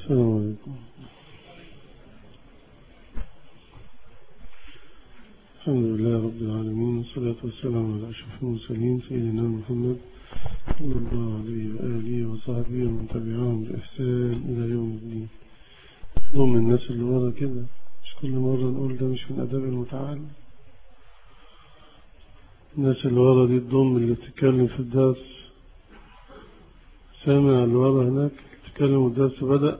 السلام عليكم الحمد لله رب العالمين والصلاة والسلام على أشرف المرسلين سيدنا محمد صلى الله عليه وآله وصحبه ومن تبعهم بإحسان إلى يوم الدين ضم الناس اللي ورا كده مش كل مرة نقول ده مش من أداب المتعلم الناس اللي ورا دي الضم اللي بتتكلم في الدرس سامع اللي ورا هناك بتتكلم والدرس بدأ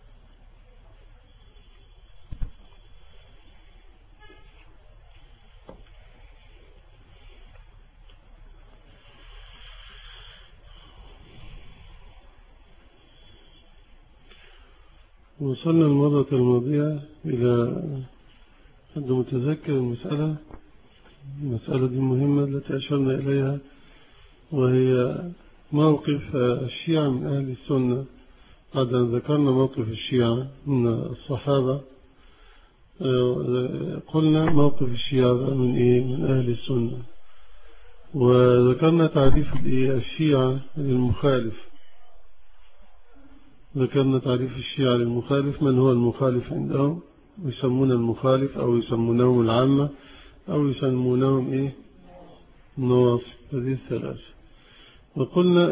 وصلنا المرة الماضية إلى حد متذكر المسألة المسألة دي مهمة التي أشرنا إليها وهي موقف الشيعة من أهل السنة بعد أن ذكرنا موقف الشيعة من الصحابة قلنا موقف الشيعة من إيه من أهل السنة وذكرنا تعريف الشيعة للمخالف ذكرنا تعريف الشيعة للمخالف من هو المخالف عندهم يسمون المخالف أو يسمونهم العامة أو يسمونهم إيه النواصب هذه الثلاثة وقلنا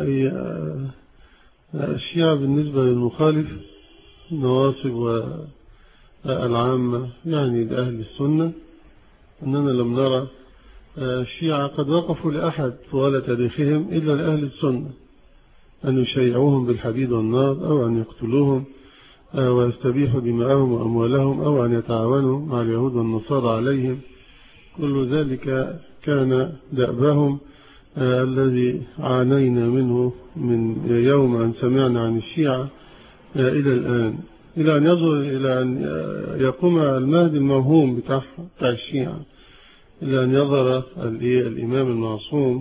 الشيعة بالنسبة للمخالف النواصب والعامة يعني لأهل السنة أننا لم نرى الشيعة قد وقفوا لأحد طوال تاريخهم إلا لأهل السنة أن يشيعوهم بالحديد والنار أو أن يقتلوهم ويستبيحوا دماءهم وأموالهم أو أن يتعاونوا مع اليهود والنصارى عليهم كل ذلك كان دأبهم الذي عانينا منه من يوم أن سمعنا عن الشيعة إلى الآن إلى أن يظهر إلى أن يقوم المهدي الموهوم بتاع الشيعة إلى أن يظهر الإمام المعصوم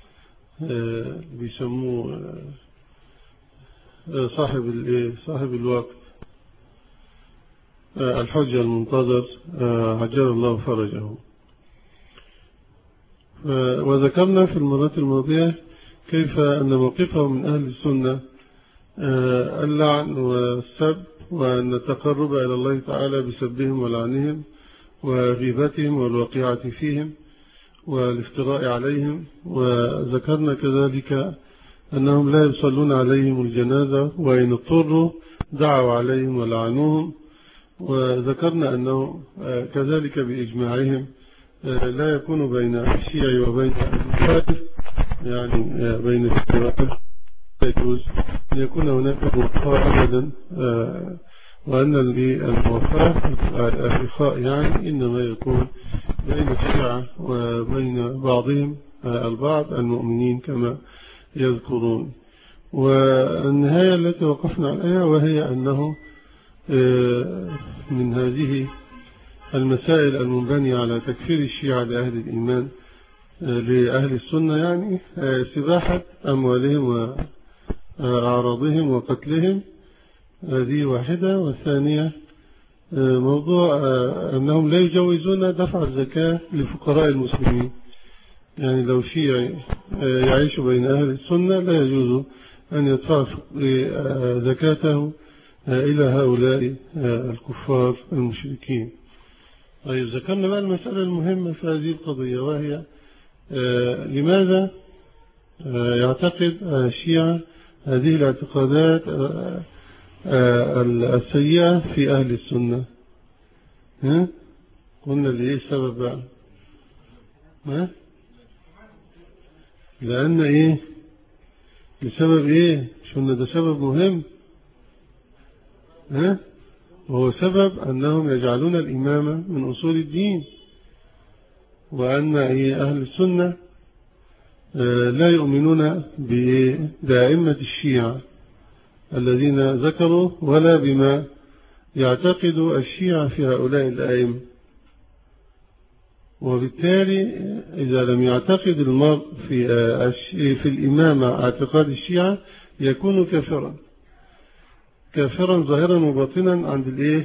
بيسموه صاحب صاحب الوقت الحجة المنتظر عجل الله فرجه وذكرنا في المرات الماضية كيف أن موقفه من أهل السنة اللعن والسب وأن التقرب إلى الله تعالى بسبهم ولعنهم وغيبتهم والوقيعة فيهم والافتراء عليهم وذكرنا كذلك أنهم لا يصلون عليهم الجنازة وإن اضطروا دعوا عليهم ولعنوهم وذكرنا أنه كذلك بإجماعهم لا يكون بين الشيعي وبين المخالف يعني بين الشيعي لا يجوز أن يكون هناك موافقة أبدا وأن الموافقة الأخلاء يعني إنما يكون بين الشيعة وبين بعضهم البعض المؤمنين كما يذكرون والنهاية التي وقفنا عليها وهي أنه من هذه المسائل المنبنية على تكفير الشيعة لأهل الإيمان لأهل السنة يعني سباحة أموالهم وأعراضهم وقتلهم هذه واحدة والثانية موضوع أنهم لا يجوزون دفع الزكاة لفقراء المسلمين يعني لو شيعي يعيش بين أهل السنة لا يجوز أن يدفع زكاته إلى هؤلاء الكفار المشركين طيب ذكرنا بقى المسألة المهمة في هذه القضية وهي لماذا يعتقد الشيعة هذه الاعتقادات السيئة في أهل السنة ها؟ قلنا لإيه السبب بقى ها؟ لأن إيه لسبب إيه مش قلنا ده سبب مهم ها وهو سبب أنهم يجعلون الإمامة من أصول الدين وأن أهل السنة لا يؤمنون بدائمة الشيعة الذين ذكروا ولا بما يعتقد الشيعة في هؤلاء الآئمة وبالتالي إذا لم يعتقد المرء في في الإمامة اعتقاد الشيعة يكون كافرا كافرا ظاهرا وباطنا عند الايه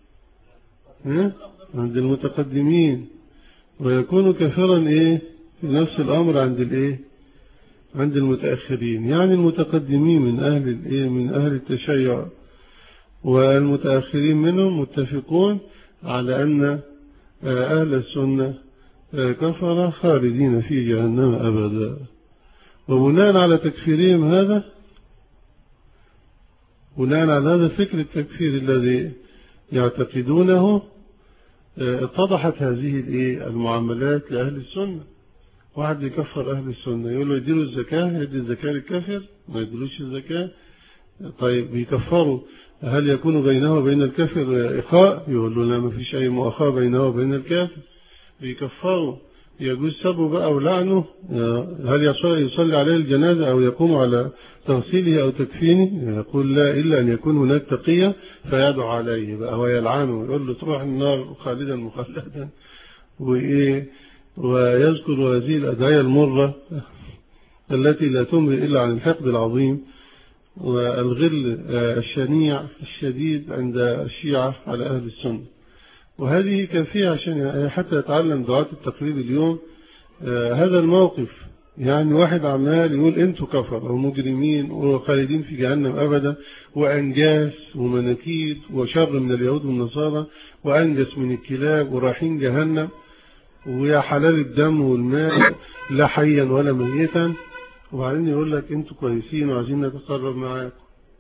عند المتقدمين ويكون كافرا ايه في نفس الامر عند الايه عند المتأخرين يعني المتقدمين من أهل الإيه من أهل التشيع والمتأخرين منهم متفقون على أن أهل السنة كفر خالدين في جهنم أبدا وبناء على تكفيرهم هذا بناء على هذا فكر التكفير الذي يعتقدونه اتضحت هذه المعاملات لأهل السنة واحد يكفر أهل السنة يقول له يديله الزكاة يدي الزكاة للكافر ما يديلوش الزكاة طيب بيكفروا هل يكون بينه وبين الكافر إخاء يقول له لا ما فيش أي مؤخاة بينه وبين الكافر بيكفروا يجوز سبه بقى ولعنه هل يصلي عليه الجنازة أو يقوم على تغسيله أو تكفينه يقول لا إلا أن يكون هناك تقية فيدعو عليه بقى ويلعنه يقول له تروح النار خالدا مخلدا وإيه ويذكر هذه الأدعية المرة التي لا تمري إلا عن الحقد العظيم والغل الشنيع الشديد عند الشيعة على أهل السنة وهذه كافية عشان حتى يتعلم دعاة التقريب اليوم هذا الموقف يعني واحد عمال يقول انتوا كفر او مجرمين وخالدين في جهنم ابدا وانجاس ومناكيد وشر من اليهود والنصارى وانجس من الكلاب ورايحين جهنم ويا حلال الدم والماء لا حيا ولا ميتا وبعدين يقول لك انتوا كويسين وعايزين نتقرب معاكم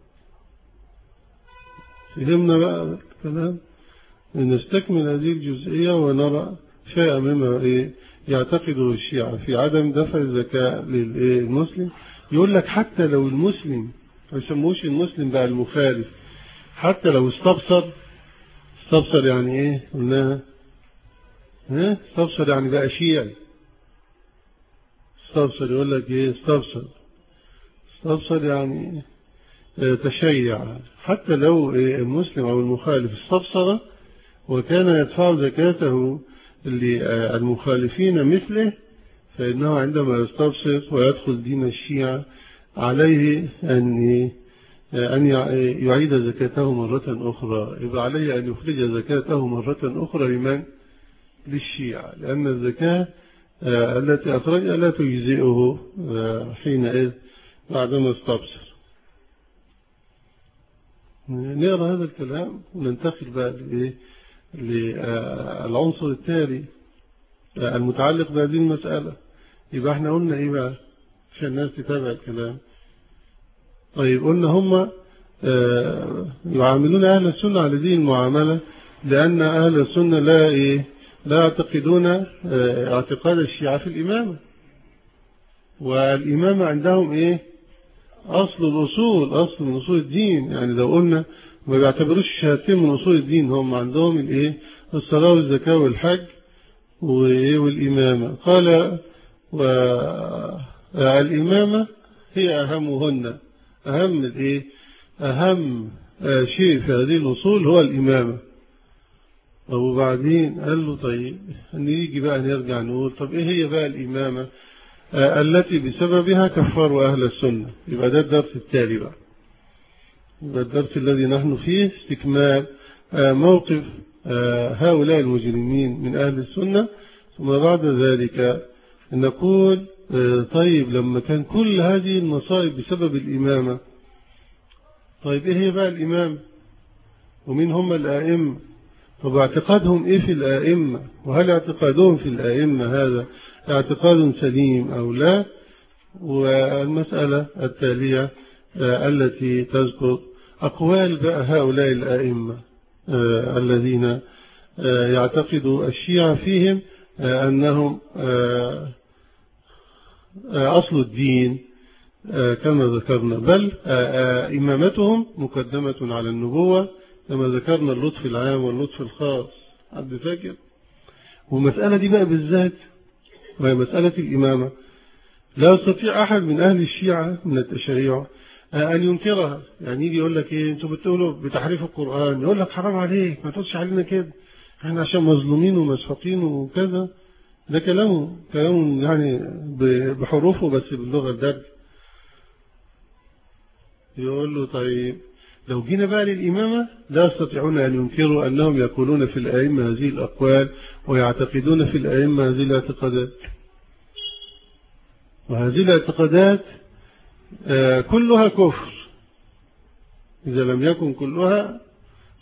فهمنا بقى الكلام نستكمل هذه الجزئية ونرى شيئا مما ايه يعتقده الشيعة في عدم دفع الزكاة للمسلم يقول لك حتى لو المسلم ما يسموش المسلم بقى المخالف حتى لو استبصر استبصر يعني ايه قلناها ها استبصر يعني بقى شيعي استبصر يقول لك ايه استبصر استبصر يعني تشيع حتى لو المسلم او المخالف استبصر وكان يدفع زكاته للمخالفين مثله فإنه عندما يستبصر ويدخل دين الشيعة عليه أن أن يعيد زكاته مرة أخرى يبقى عليه أن يخرج زكاته مرة أخرى لمن؟ للشيعة لأن الزكاة التي أخرجها لا تجزئه حينئذ بعدما استبصر نقرأ هذا الكلام وننتقل بقى للعنصر التالي المتعلق بهذه المسألة يبقى احنا قلنا ايه بقى عشان الناس تتابع الكلام طيب قلنا هم يعاملون أهل السنة على هذه المعاملة لأن أهل السنة لا إيه لا يعتقدون اعتقاد الشيعة في الإمامة والإمامة عندهم إيه أصل الأصول أصل من أصول الدين يعني لو قلنا ما بيعتبروش الشهادتين من أصول الدين هم عندهم الإيه الصلاة والزكاة والحج والإمامة قال والإمامة هي أهمهن أهم الإيه أهم شيء في هذه الأصول هو الإمامة وبعدين قال له طيب نيجي بقى نرجع نقول طب إيه هي بقى الإمامة التي بسببها كفروا أهل السنة يبقى ده الدرس التالي بقى يبقى الدرس الذي نحن فيه استكمال موقف هؤلاء المجرمين من أهل السنة ثم بعد ذلك نقول طيب لما كان كل هذه المصائب بسبب الإمامة طيب إيه هي بقى الإمام ومين هم الآئمة طب اعتقادهم إيه في الآئمة وهل اعتقادهم في الآئمة هذا اعتقاد سليم أو لا والمسألة التالية التي تذكر أقوال بقى هؤلاء الآئمة الذين يعتقد الشيعة فيهم أنهم أصل الدين كما ذكرنا بل إمامتهم مقدمة على النبوة كما ذكرنا اللطف العام واللطف الخاص حد فاكر والمسألة دي بقى بالذات وهي مسألة الإمامة لا يستطيع أحد من أهل الشيعة من التشريع أن ينكرها يعني يجي يقول لك إيه أنتوا بتقولوا بتحريف القرآن يقول لك حرام عليك ما تقولش علينا كده احنا عشان مظلومين ومسحوقين وكذا ده كلامه كلامه يعني بحروفه بس باللغة الدرج يقول له طيب لو جينا بقى للإمامة لا يستطيعون أن ينكروا أنهم يقولون في الأئمة هذه الأقوال ويعتقدون في الأئمة هذه الاعتقادات وهذه الاعتقادات كلها كفر إذا لم يكن كلها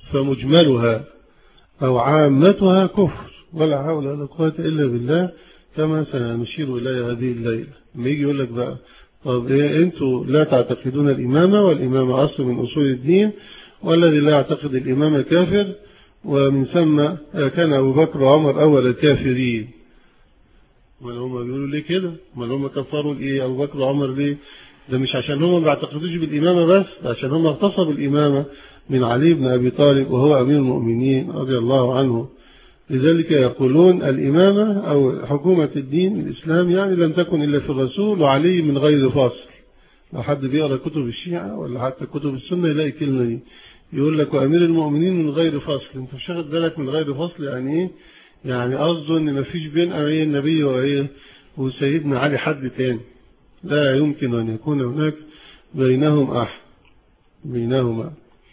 فمجملها أو عامتها كفر ولا حول ولا قوة إلا بالله كما سنشير إلى هذه الليلة لما يجي يقول لك بقى طب إيه أنتوا لا تعتقدون الإمامة والإمامة أصل من أصول الدين والذي لا يعتقد الإمامة كافر ومن ثم كان أبو بكر وعمر أول الكافرين ما هم بيقولوا ليه كده ما هم كفروا الايه ابو بكر وعمر ليه ده مش عشان هم ما بيعتقدوش بالامامه بس ده عشان هم اغتصبوا الامامه من علي بن ابي طالب وهو امير المؤمنين رضي الله عنه لذلك يقولون الامامه او حكومه الدين الاسلام يعني لم تكن الا في الرسول وعلي من غير فاصل لو حد بيقرا كتب الشيعه ولا حتى كتب السنه يلاقي الكلمه دي يقول لك وامير المؤمنين من غير فاصل انت مش واخد بالك من غير فاصل يعني ايه يعني قصده ان مفيش بين امير النبي وايه وسيدنا علي حد تاني لا يمكن ان يكون هناك بينهم احد بينهما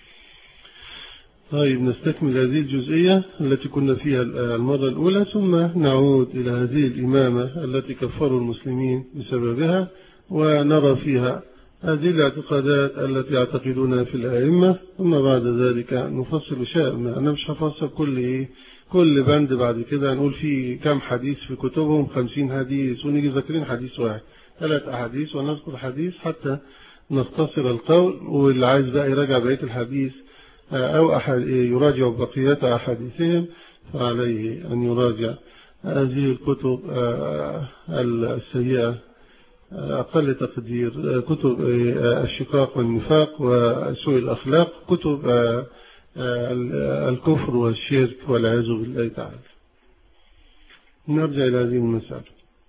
طيب نستكمل هذه الجزئية التي كنا فيها المرة الأولى ثم نعود إلى هذه الإمامة التي كفروا المسلمين بسببها ونرى فيها هذه الاعتقادات التي يعتقدونها في الأئمة ثم بعد ذلك نفصل شيئا أنا مش هفصل كل إيه كل بند بعد كده هنقول فيه كم حديث في كتبهم خمسين حديث ونيجي ذاكرين حديث واحد ثلاث أحاديث ونذكر حديث حتى نختصر القول واللي عايز بقى يراجع بقية الحديث أو أحد يراجع بقية أحاديثهم فعليه أن يراجع هذه الكتب السيئة أقل تقدير كتب الشقاق والنفاق وسوء الأخلاق كتب الكفر والشرك والعياذ بالله تعالى نرجع إلى هذه المسألة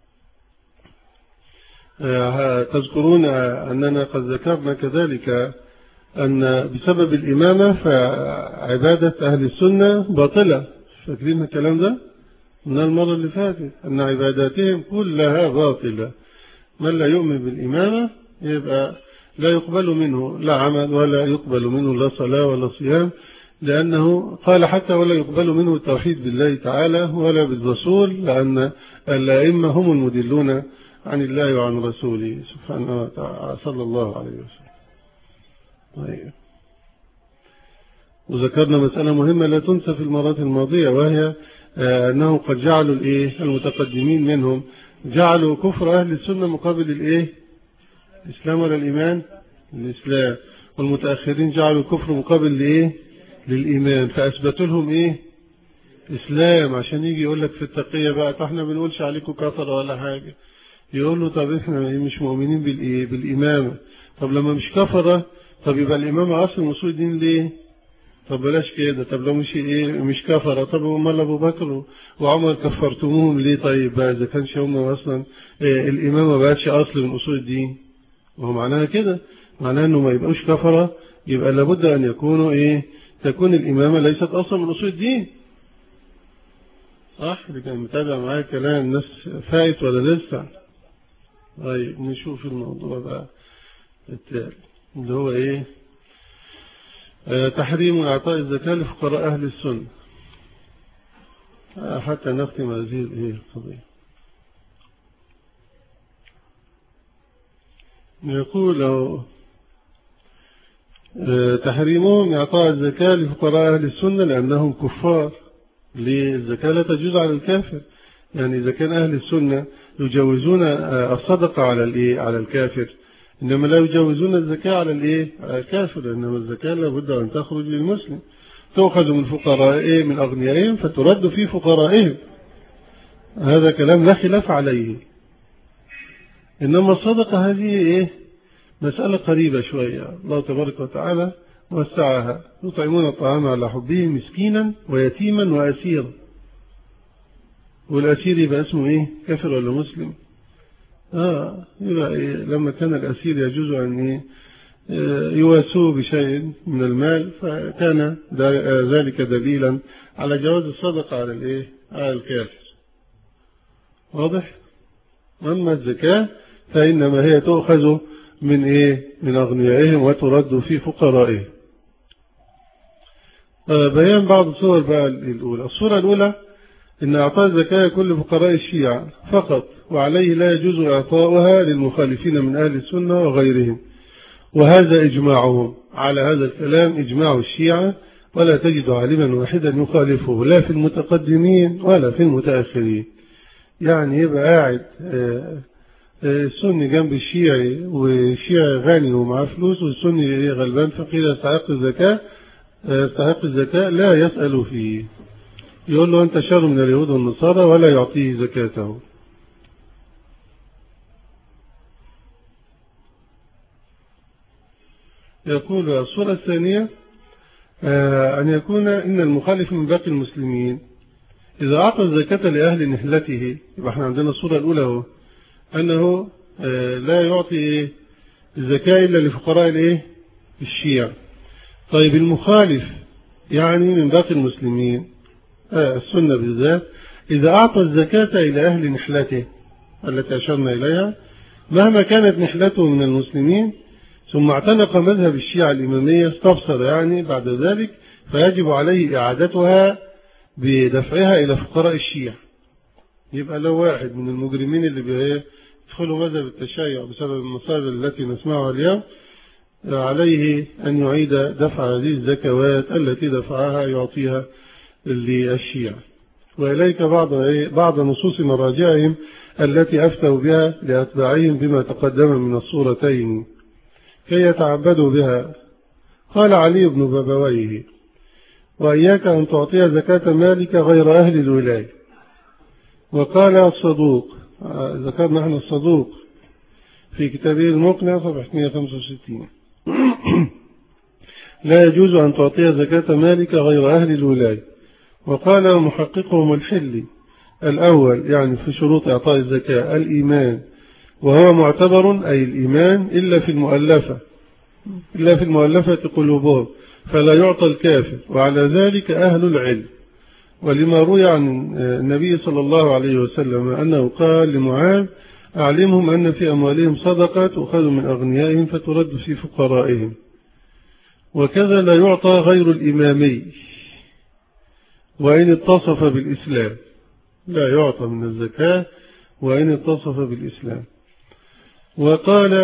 تذكرون أننا قد ذكرنا كذلك أن بسبب الإمامة فعبادة أهل السنة باطلة فاكرين الكلام ده من المرة اللي فاتت أن عباداتهم كلها باطلة من لا يؤمن بالإمامة يبقى لا يقبل منه لا عمل ولا يقبل منه لا صلاة ولا صيام لأنه قال حتى ولا يقبل منه التوحيد بالله تعالى ولا بالرسول لأن الأئمة هم المدلون عن الله وعن رسوله سبحانه وتعالى صلى الله عليه وسلم طيب وذكرنا مسألة مهمة لا تنسى في المرات الماضية وهي أنهم قد جعلوا الإيه المتقدمين منهم جعلوا كفر أهل السنة مقابل الإيه الإسلام ولا الإيمان الإسلام والمتأخرين جعلوا الكفر مقابل لإيه للإيمان فأثبتوا لهم إيه إسلام عشان يجي يقول لك في التقية بقى احنا بنقولش عليكم كفر ولا حاجة يقول له طب احنا مش مؤمنين بالإيه بالإمامة طب لما مش كفرة طب يبقى الإمامة أصل وصول الدين ليه طب بلاش كده طب لو مش ايه مش كفرة طب امال ابو بكر وعمر كفرتموهم ليه طيب بقى اذا كانش هم اصلا إيه الامامه ما بقتش اصل من اصول الدين وهو معناها كده معناها انه ما يبقوش كفرة يبقى لابد ان يكونوا ايه تكون الامامه ليست اصلا من اصول الدين صح اللي كان متابع معايا كلام الناس فايت ولا لسه طيب نشوف الموضوع بقى التالي اللي هو ايه تحريم إعطاء الزكاة لفقراء أهل السنة حتى نختم هذه القضية يقول تحريمهم إعطاء الزكاة لفقراء أهل السنة لأنهم كفار للزكاة لا تجوز على الكافر يعني إذا كان أهل السنة يجوزون الصدقة على على الكافر إنما لا يجوزون الزكاة على الإيه؟ على الكافر إنما الزكاة لابد أن تخرج للمسلم تؤخذ من فقرائهم من أغنيائهم فترد في فقرائهم هذا كلام لا خلاف عليه إنما الصدقة هذه إيه؟ مسألة قريبة شوية الله تبارك وتعالى وسعها يطعمون الطعام على حبه مسكينا ويتيما وأسيرا والأسير يبقى اسمه إيه؟ كافر ولا مسلم؟ آه يبقى إيه لما كان الأسير يجوز أن إيه يواسوه بشيء من المال فكان ذلك دليلا على جواز الصدقة على الإيه على الكافر واضح أما الزكاة فإنما هي تؤخذ من إيه من أغنيائهم وترد في فقرائهم آه بيان بعض صور بقى الأولى الصورة الأولى إن أعطاء الزكاة كل فقراء الشيعة فقط وعليه لا يجوز إعطاؤها للمخالفين من أهل السنة وغيرهم وهذا إجماعهم على هذا الكلام إجماع الشيعة ولا تجد عالما واحدا يخالفه لا في المتقدمين ولا في المتأخرين يعني يبقى قاعد آه، آه، السني جنب الشيعي والشيعي غني ومعاه فلوس والسني غلبان فقير يستحق الزكاة آه، يستحق الزكاة لا يسأل فيه يقول له أنت شر من اليهود والنصارى ولا يعطيه زكاته يقول الصورة الثانية آه، أن يكون إن المخالف من باقي المسلمين إذا أعطى الزكاة لأهل نحلته يبقى احنا عندنا الصورة الأولى هو أنه آه، لا يعطي الزكاة إلا لفقراء الإيه الشيع طيب المخالف يعني من باقي المسلمين آه، السنة بالذات إذا أعطى الزكاة إلى أهل نحلته التي أشرنا إليها مهما كانت نحلته من المسلمين ثم اعتنق مذهب الشيعة الإمامية استبصر يعني بعد ذلك فيجب عليه إعادتها بدفعها إلى فقراء الشيعة يبقى لو واحد من المجرمين اللي بيدخلوا مذهب التشيع بسبب المصائب التي نسمعها اليوم عليه أن يعيد دفع هذه الزكوات التي دفعها يعطيها للشيعة وإليك بعض بعض نصوص مراجعهم التي أفتوا بها لأتباعهم بما تقدم من الصورتين كي يتعبدوا بها قال علي بن بابويه وإياك أن تعطي زكاة مالك غير أهل الولاية وقال الصدوق ذكرنا نحن الصدوق في كتابه المقنع صفحة 165 لا يجوز أن تعطي زكاة مالك غير أهل الولاية وقال محققهم الحلي الأول يعني في شروط إعطاء الزكاة الإيمان وهو معتبر أي الإيمان إلا في المؤلفة إلا في المؤلفة قلوبهم فلا يعطى الكافر وعلى ذلك أهل العلم ولما روي عن النبي صلى الله عليه وسلم أنه قال لمعاذ أعلمهم أن في أموالهم صدقة تؤخذ من أغنيائهم فترد في فقرائهم وكذا لا يعطى غير الإمامي وإن اتصف بالإسلام لا يعطى من الزكاة وإن اتصف بالإسلام وقال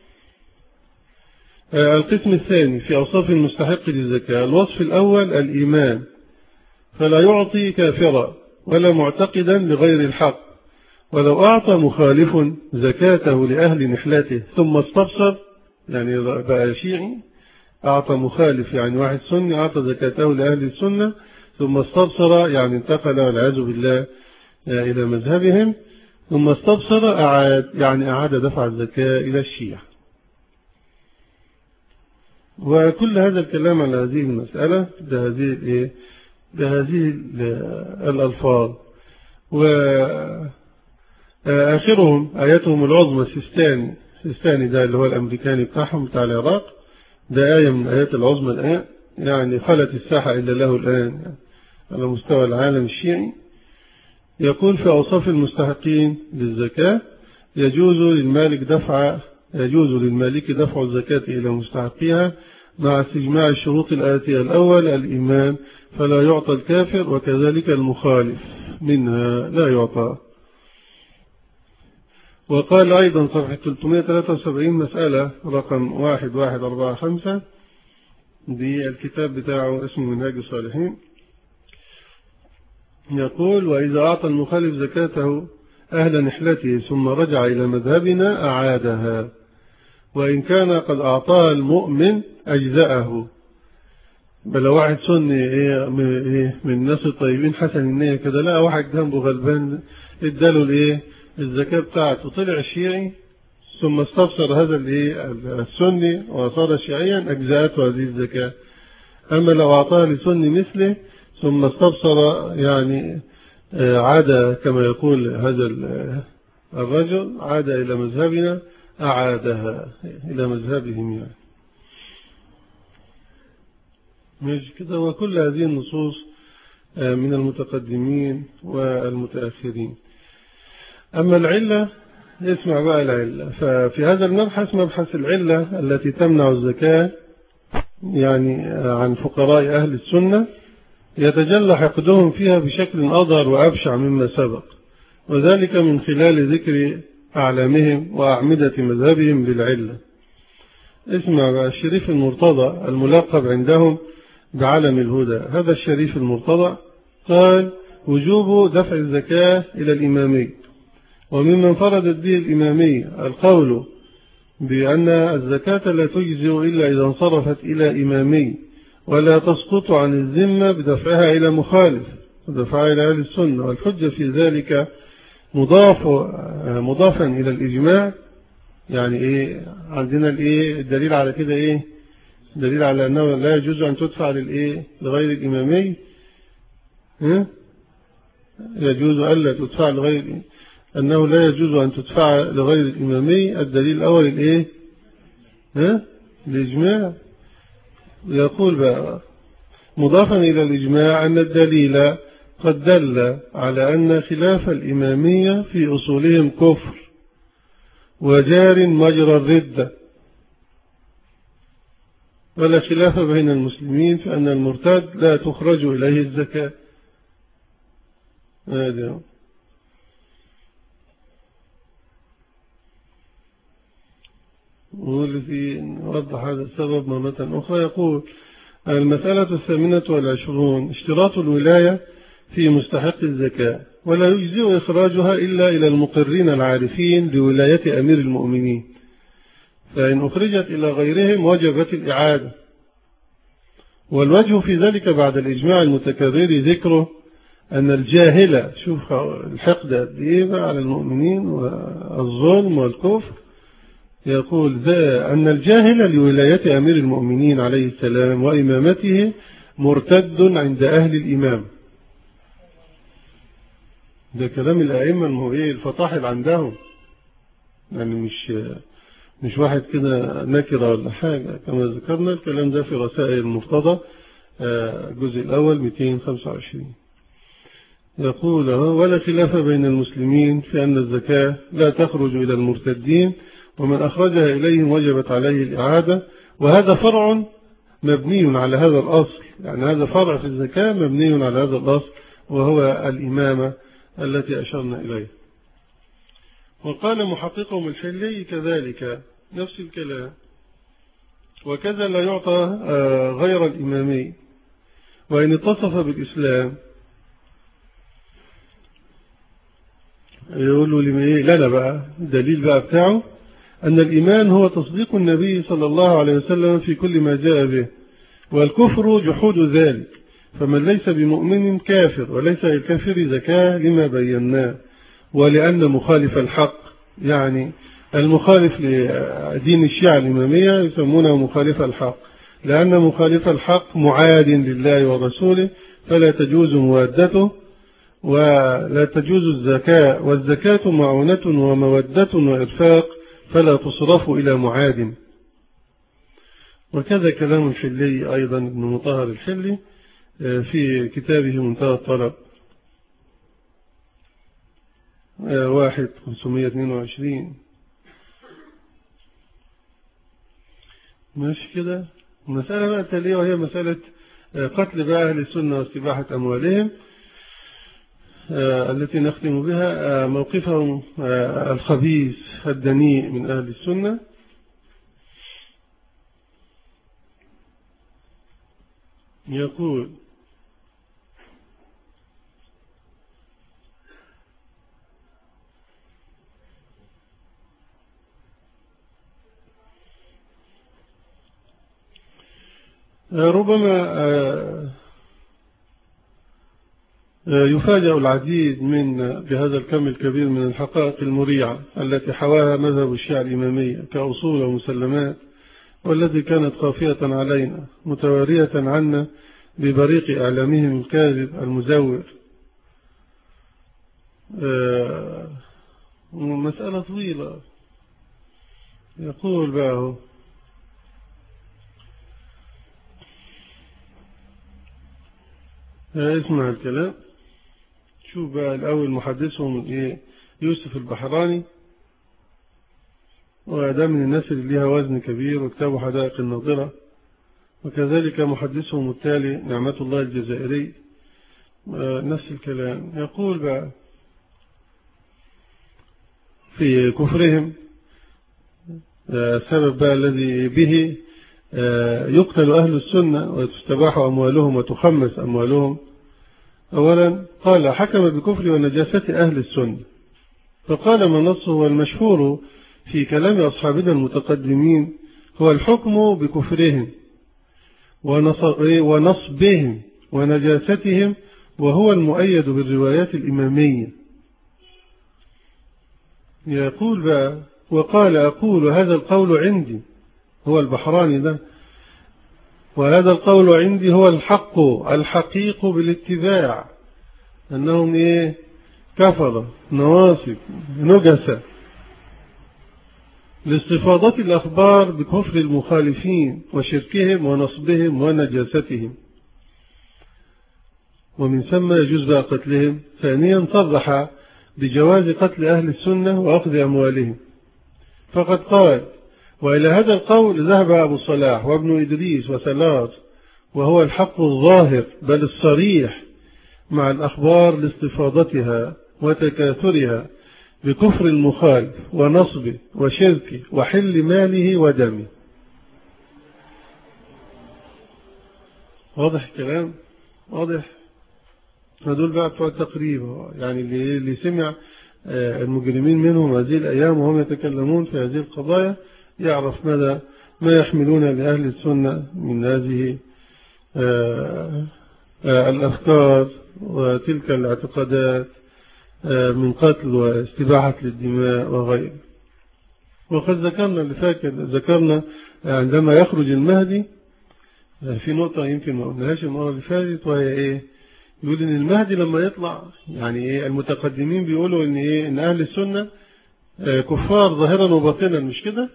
آه، القسم الثاني في أوصاف المستحق للزكاة الوصف الأول الإيمان فلا يعطي كافرا ولا معتقدا لغير الحق ولو أعطى مخالف زكاته لأهل نحلته ثم استبصر يعني بقى شيعي أعطى مخالف يعني واحد سني أعطى زكاته لأهل السنة ثم استبصر يعني انتقل والعياذ بالله آه، إلى مذهبهم ثم استبصر أعاد يعني أعاد دفع الزكاة إلى الشيعة وكل هذا الكلام على هذه المسألة بهذه الإيه بهذه الألفاظ وآخرهم آياتهم العظمى السيستاني السيستاني ده اللي هو الأمريكاني بتاعهم بتاع العراق ده آية من آيات العظمى الآن يعني خلت الساحة إلا له الآن على مستوى العالم الشيعي يقول في أوصاف المستحقين للزكاة يجوز للمالك دفع يجوز للمالك دفع الزكاة إلى مستحقيها مع استجماع الشروط الآتية الأول الإيمان فلا يعطى الكافر وكذلك المخالف منها لا يعطى وقال أيضا صفحة 373 مسألة رقم 1145 بالكتاب بتاعه اسمه منهاج الصالحين يقول وإذا أعطى المخالف زكاته أهل نحلته ثم رجع إلى مذهبنا أعادها وإن كان قد أعطاها المؤمن أجزأه بل واحد سني إيه من الناس الطيبين حسن النية كده لا واحد جنبه غلبان اداله الايه الزكاة بتاعته طلع شيعي ثم استبصر هذا الايه السني وصار شيعيا أجزأته هذه الزكاة أما لو أعطاها لسني مثله ثم استبصر يعني آه، عاد كما يقول هذا الرجل عاد إلى مذهبنا أعادها إلى مذهبهم يعني مش كده وكل هذه النصوص آه، من المتقدمين والمتأخرين أما العلة اسمع بقى العلة ففي هذا المبحث مبحث العلة التي تمنع الزكاة يعني عن فقراء أهل السنة يتجلى حقدهم فيها بشكل أظهر وأبشع مما سبق وذلك من خلال ذكر أعلامهم وأعمدة مذهبهم بالعلة اسمع بقى الشريف المرتضى الملقب عندهم بعلم الهدى هذا الشريف المرتضى قال وجوب دفع الزكاة إلى الإمامي وممن فرضت به الإمامية القول بأن الزكاة لا تجزئ إلا إذا انصرفت إلى إمامي ولا تسقط عن الذمة بدفعها إلى مخالف ودفعها إلى أهل السنة والحجة في ذلك مضاف مضافا إلى الإجماع يعني إيه عندنا الإيه الدليل على كده إيه دليل على أنه لا يجوز أن تدفع للإيه لغير الإمامي ها يجوز ألا تدفع لغير أنه لا يجوز أن تدفع لغير الإمامي الدليل الأول الإيه ها الإجماع يقول بقى مضافا إلى الإجماع أن الدليل قد دل على أن خلاف الإمامية في أصولهم كفر وجار مجرى الردة ولا خلاف بين المسلمين في أن المرتد لا تخرج إليه الزكاة هذا والذي نوضح هذا السبب مرة أخرى يقول المسألة الثامنة والعشرون اشتراط الولاية في مستحق الزكاة ولا يجزئ إخراجها إلا إلى المقرين العارفين بولاية أمير المؤمنين فإن أخرجت إلى غيرهم وجبت الإعادة والوجه في ذلك بعد الإجماع المتكرر ذكره أن الجاهلة شوف الحقد قد على المؤمنين والظلم والكفر يقول ذا أن الجاهل لولاية أمير المؤمنين عليه السلام وإمامته مرتد عند أهل الإمام ده كلام الأئمة المهوية الفطاحل عندهم يعني مش مش واحد كده نكرة ولا حاجة كما ذكرنا الكلام ده في رسائل المرتضى آه، الجزء الأول 225 يقول ولا خلاف بين المسلمين في أن الزكاة لا تخرج إلى المرتدين ومن أخرجها إليهم وجبت عليه الإعادة وهذا فرع مبني على هذا الأصل يعني هذا فرع في الزكاة مبني على هذا الأصل وهو الإمامة التي أشرنا إليه وقال محققهم الحلي كذلك نفس الكلام وكذا لا يعطى آه، غير الإمامي وإن اتصف بالإسلام يقول له لما إيه لا لا بقى الدليل بقى بتاعه أن الإيمان هو تصديق النبي صلى الله عليه وسلم في كل ما جاء به والكفر جحود ذلك فمن ليس بمؤمن كافر وليس الكافر زكاة لما بيناه ولأن مخالف الحق يعني المخالف لدين الشيعة الإمامية يسمونه مخالف الحق لأن مخالف الحق معاد لله ورسوله فلا تجوز موادته ولا تجوز الزكاة والزكاة معونة ومودة وإرفاق فلا تصرف إلى معاد وكذا كلام الحلي أيضا ابن مطهر الحلي آه، في كتابه منتهى الطلب آه، واحد 522 ماشي كده المسألة بقى التالية وهي مسألة آه، قتل بقى أهل السنة واستباحة أموالهم التي نختم بها موقفهم الخبيث الدنيء من أهل السنة يقول ربما آه، آه، يفاجأ العديد من بهذا الكم الكبير من الحقائق المريعة التي حواها مذهب الشيعة الإمامية كأصول ومسلمات والتي كانت خافية علينا متوارية عنا ببريق إعلامهم الكاذب المزور آه، مسألة طويلة يقول بقى اسمع الكلام شوف بقى الأول محدثهم إيه يوسف البحراني وده من الناس اللي ليها وزن كبير وكتابه حدائق الناظرة وكذلك محدثهم التالي نعمة الله الجزائري آه، نفس الكلام يقول بقى في كفرهم السبب آه، بقى الذي به آه، يقتل أهل السنة وتستباح أموالهم وتخمس أموالهم أولا قال حكم بكفر ونجاسة أهل السنة فقال من نصه والمشهور في كلام أصحابنا المتقدمين هو الحكم بكفرهم ونصبهم ونجاستهم وهو المؤيد بالروايات الإمامية يقول بقى وقال أقول هذا القول عندي هو البحراني ده وهذا القول عندي هو الحق الحقيق بالاتباع أنهم إيه كفر نواصب نجسة لاستفاضة الأخبار بكفر المخالفين وشركهم ونصبهم ونجاستهم ومن ثم يجوز بقى قتلهم ثانيا صرح بجواز قتل أهل السنة وأخذ أموالهم فقد قال وإلى هذا القول ذهب أبو صلاح وابن إدريس وثلاث وهو الحق الظاهر بل الصريح مع الأخبار لاستفاضتها وتكاثرها بكفر المخالف ونصبه وشركه وحل ماله ودمه واضح الكلام واضح هدول بقى بتوع التقريب يعني اللي, اللي سمع آه، المجرمين منهم هذه الأيام وهم يتكلمون في هذه القضايا يعرف ماذا ما يحملون لأهل السنة من هذه آه، آه، الأفكار وتلك الاعتقادات من قتل واستباحة للدماء وغيره وقد ذكرنا اللي فاكر ذكرنا عندما يخرج المهدي في نقطة يمكن ما قلناهاش المرة اللي فاتت وهي ايه يقول ان المهدي لما يطلع يعني ايه المتقدمين بيقولوا ان ايه ان اهل السنة آه، كفار ظاهرا وباطنا مش كده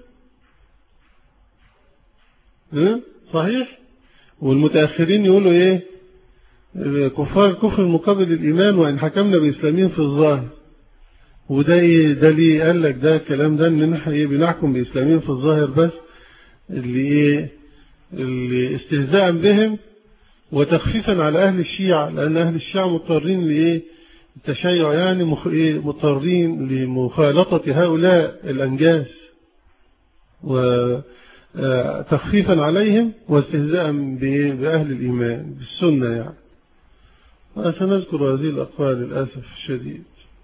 اه؟ صحيح والمتأخرين يقولوا ايه آه، كفار كفر مقابل الإيمان وإن حكمنا بإسلامين في الظاهر وده ايه ده ليه قال لك ده الكلام ده ان احنا ايه بنحكم بإسلامين في الظاهر بس اللي ايه اللي استهزاء بهم وتخفيفا على أهل الشيعة لأن أهل الشيعة مضطرين لإيه التشيع يعني إيه؟ مضطرين لمخالطة هؤلاء الأنجاس وتخفيفا عليهم واستهزاء بأهل الإيمان بالسنة يعني وسنذكر هذه الأقوال للأسف الشديد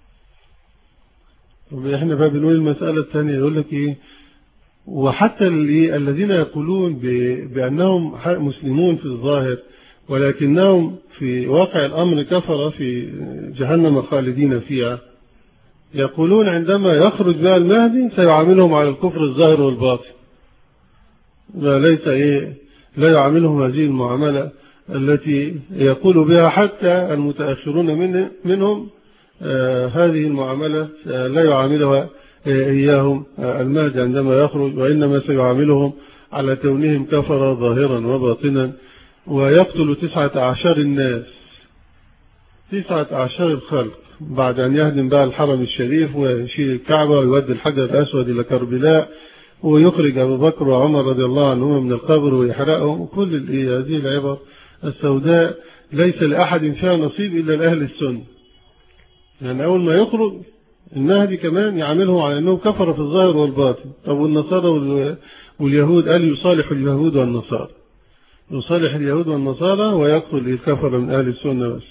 احنا بقى بنقول المسألة الثانية يقول لك ايه وحتى الذين يقولون بأنهم مسلمون في الظاهر ولكنهم في واقع الأمر كفر في جهنم خالدين فيها يقولون عندما يخرج بها المهدي سيعاملهم على الكفر الظاهر والباطن لا ليس إيه لا يعاملهم هذه المعاملة التي يقول بها حتى المتأخرون من منهم آه هذه المعاملة آه لا يعاملها آه إياهم آه المهدي عندما يخرج وإنما سيعاملهم على كونهم كفر ظاهرا وباطنا ويقتل تسعة عشر الناس تسعة عشر الخلق بعد أن يهدم بقى الحرم الشريف ويشيل الكعبة ويودي الحجر الأسود إلى كربلاء ويخرج أبو بكر وعمر رضي الله عنهما من القبر ويحرقهم كل هذه العبر السوداء ليس لأحد فيها نصيب إلا لأهل السنة يعني أول ما يخرج المهدي كمان يعمله على أنه كفر في الظاهر والباطن طب والنصارى واليهود قال يصالح اليهود والنصارى يصالح اليهود والنصارى ويقتل الكفر من أهل السنة بس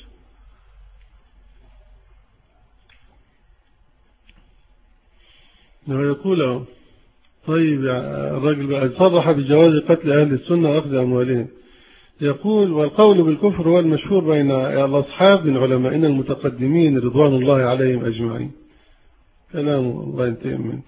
يقول طيب الرجل بقى صرح بجواز قتل أهل السنة وأخذ أموالهم يقول والقول بالكفر هو المشهور بين الأصحاب من علمائنا المتقدمين رضوان الله عليهم أجمعين كلام الله ينتهي منه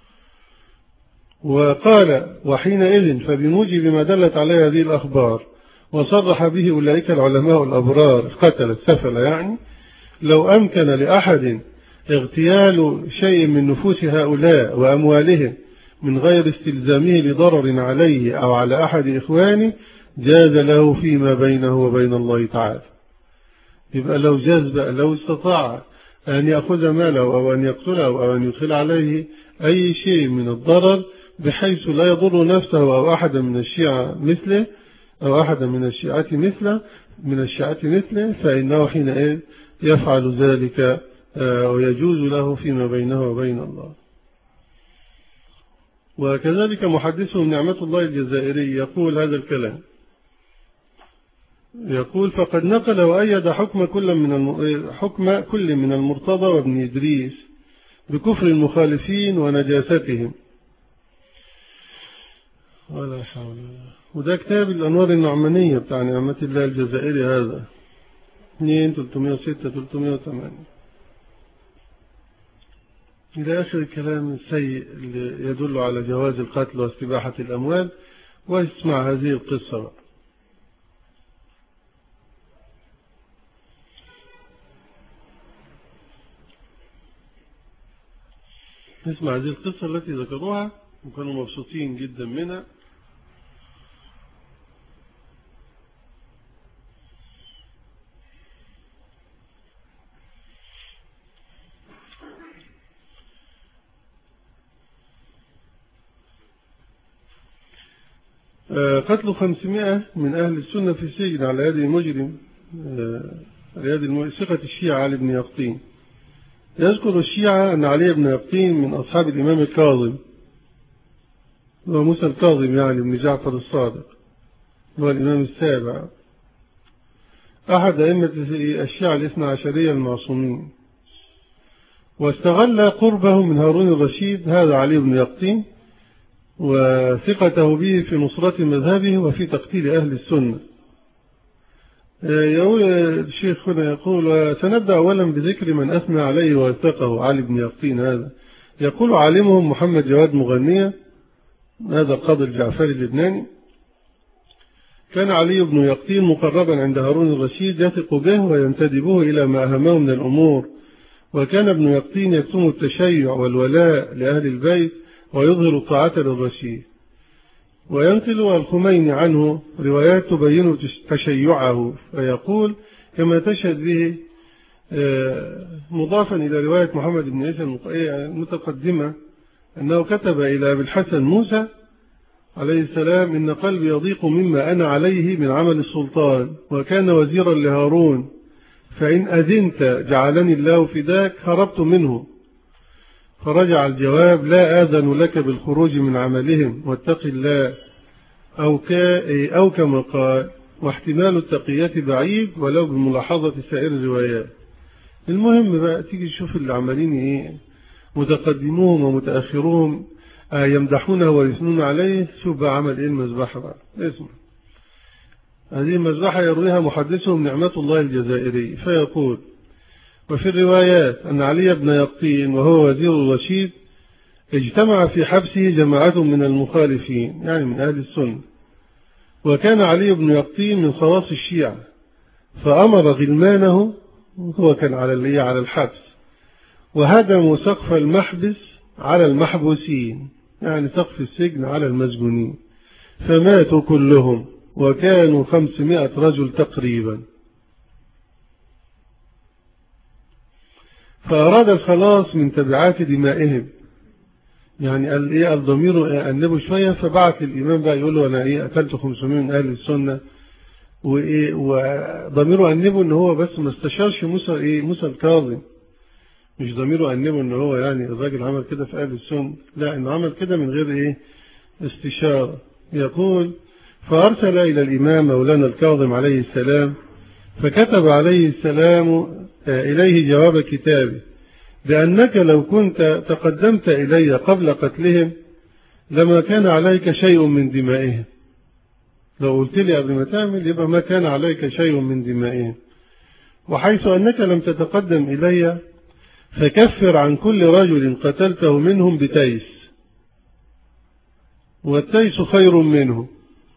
وقال وحينئذ فبموجب ما دلت عليه هذه الأخبار وصرح به أولئك العلماء الأبرار قتل السفل يعني لو أمكن لأحد اغتيال شيء من نفوس هؤلاء وأموالهم من غير استلزامه لضرر عليه أو على أحد إخوانه جاز له فيما بينه وبين الله تعالى يبقى لو جاز بقى لو استطاع أن يأخذ ماله أو أن يقتله أو أن يدخل عليه أي شيء من الضرر بحيث لا يضر نفسه أو أحدا من الشيعة مثله أو أحدا من الشيعة مثله من الشيعة مثله فإنه حينئذ يفعل ذلك آه، ويجوز له فيما بينه وبين الله وكذلك محدثهم نعمة الله الجزائري يقول هذا الكلام يقول فقد نقل وأيد حكم كل من الم... حكم كل من المرتضى وابن إدريس بكفر المخالفين ونجاستهم ولا حول وده كتاب الأنوار النعمانية بتاع نعمة الله الجزائري هذا 2 306 308 إلى آخر الكلام السيء اللي يدل على جواز القتل واستباحة الأموال واسمع هذه القصة بقى. نسمع هذه القصة التي ذكروها وكانوا مبسوطين جدا منها قتل خمسمائة من أهل السنة في السجن على يد المجرم على يد ثقة الشيعة علي بن يقطين يذكر الشيعة أن علي بن يقطين من أصحاب الإمام الكاظم هو موسى الكاظم يعني بن جعفر الصادق هو الإمام السابع أحد أئمة الشيعة الاثنى عشرية المعصومين واستغل قربه من هارون الرشيد هذا علي بن يقطين وثقته به في نصرة مذهبه وفي تقتيل أهل السنة يقول الشيخ هنا يقول وسنبدأ أولا بذكر من أثنى عليه وثقه علي بن يقطين هذا يقول عالمهم محمد جواد مغنية هذا القاضي الجعفري اللبناني كان علي بن يقطين مقربا عند هارون الرشيد يثق به وينتدبه إلى ما أهمه من الأمور وكان ابن يقطين يكتم التشيع والولاء لأهل البيت ويظهر الطاعة للرشيد وينقل الخميني عنه روايات تبين تشيعه فيقول كما تشهد به مضافا إلى رواية محمد بن عيسى المتقدمة أنه كتب إلى أبي الحسن موسى عليه السلام إن قلبي يضيق مما أنا عليه من عمل السلطان وكان وزيرا لهارون فإن أذنت جعلني الله فداك هربت منه فرجع الجواب لا آذن لك بالخروج من عملهم واتق الله أو, أو كما قال واحتمال التقية بعيد ولو بملاحظة سائر الروايات المهم بقى تيجي تشوف اللي عمالين ايه متقدموهم ومتأخرون آه يمدحونه ويثنون عليه شوف بقى عمل ايه المذبحة بقى اسمع هذه المذبحة يرويها محدثهم نعمة الله الجزائري فيقول وفي الروايات أن علي بن يقطين وهو وزير الرشيد اجتمع في حبسه جماعة من المخالفين يعني من أهل السنة وكان علي بن يقطين من خواص الشيعة فأمر غلمانه هو كان على اللي على الحبس وهدموا سقف المحبس على المحبوسين يعني سقف السجن على المسجونين فماتوا كلهم وكانوا خمسمائة رجل تقريبا فأراد الخلاص من تبعات دمائهم يعني قال ايه الضمير أنبه شوية فبعت الإمام بقى يقول له أنا ايه قتلت 500 من أهل السنة وإيه وضميره أنبه إن هو بس ما استشارش موسى إيه موسى الكاظم مش ضميره أنبه إن هو يعني الراجل عمل كده في أهل السنة لا إنه عمل كده من غير إيه استشارة يقول فأرسل إلى الإمام مولانا الكاظم عليه السلام فكتب عليه السلام إليه جواب كتابه بأنك لو كنت تقدمت إلي قبل قتلهم لما كان عليك شيء من دمائهم لو قلت لي قبل ما تعمل يبقى ما كان عليك شيء من دمائهم وحيث أنك لم تتقدم إلي فكفر عن كل رجل قتلته منهم بتيس والتيس خير منه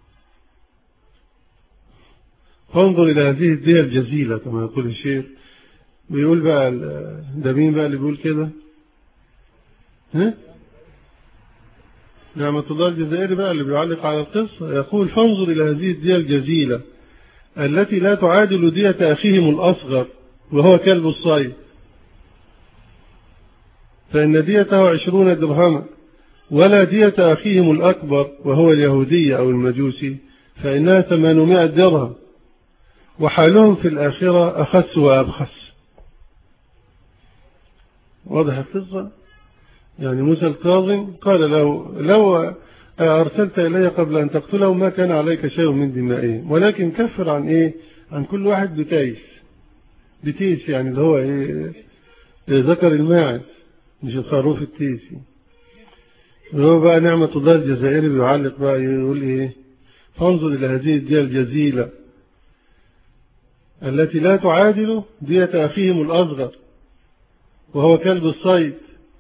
فانظر إلى هذه الدية الجزيلة كما يقول الشيخ بيقول بقى ده مين بقى اللي بيقول كده ها نعمة الله الجزائري بقى اللي بيعلق على القصة يقول فانظر إلى هذه الدية الجزيلة التي لا تعادل دية أخيهم الأصغر وهو كلب الصيد فإن ديته عشرون درهما ولا دية أخيهم الأكبر وهو اليهودي أو المجوسي فإنها ثمانمائة درهم وحالهم في الآخرة أخس وأبخس واضح القصة يعني موسى الكاظم قال له لو أرسلت إلي قبل أن تقتله ما كان عليك شيء من دمائهم ولكن كفر عن إيه عن كل واحد بتيس بتيس يعني اللي هو إيه ذكر الماعز مش الخروف التيسي هو بقى نعمة الله الجزائري بيعلق بقى يقول إيه فانظر إلى هذه الدية الجزيلة التي لا تعادل دية أخيهم الأصغر وهو كلب الصيد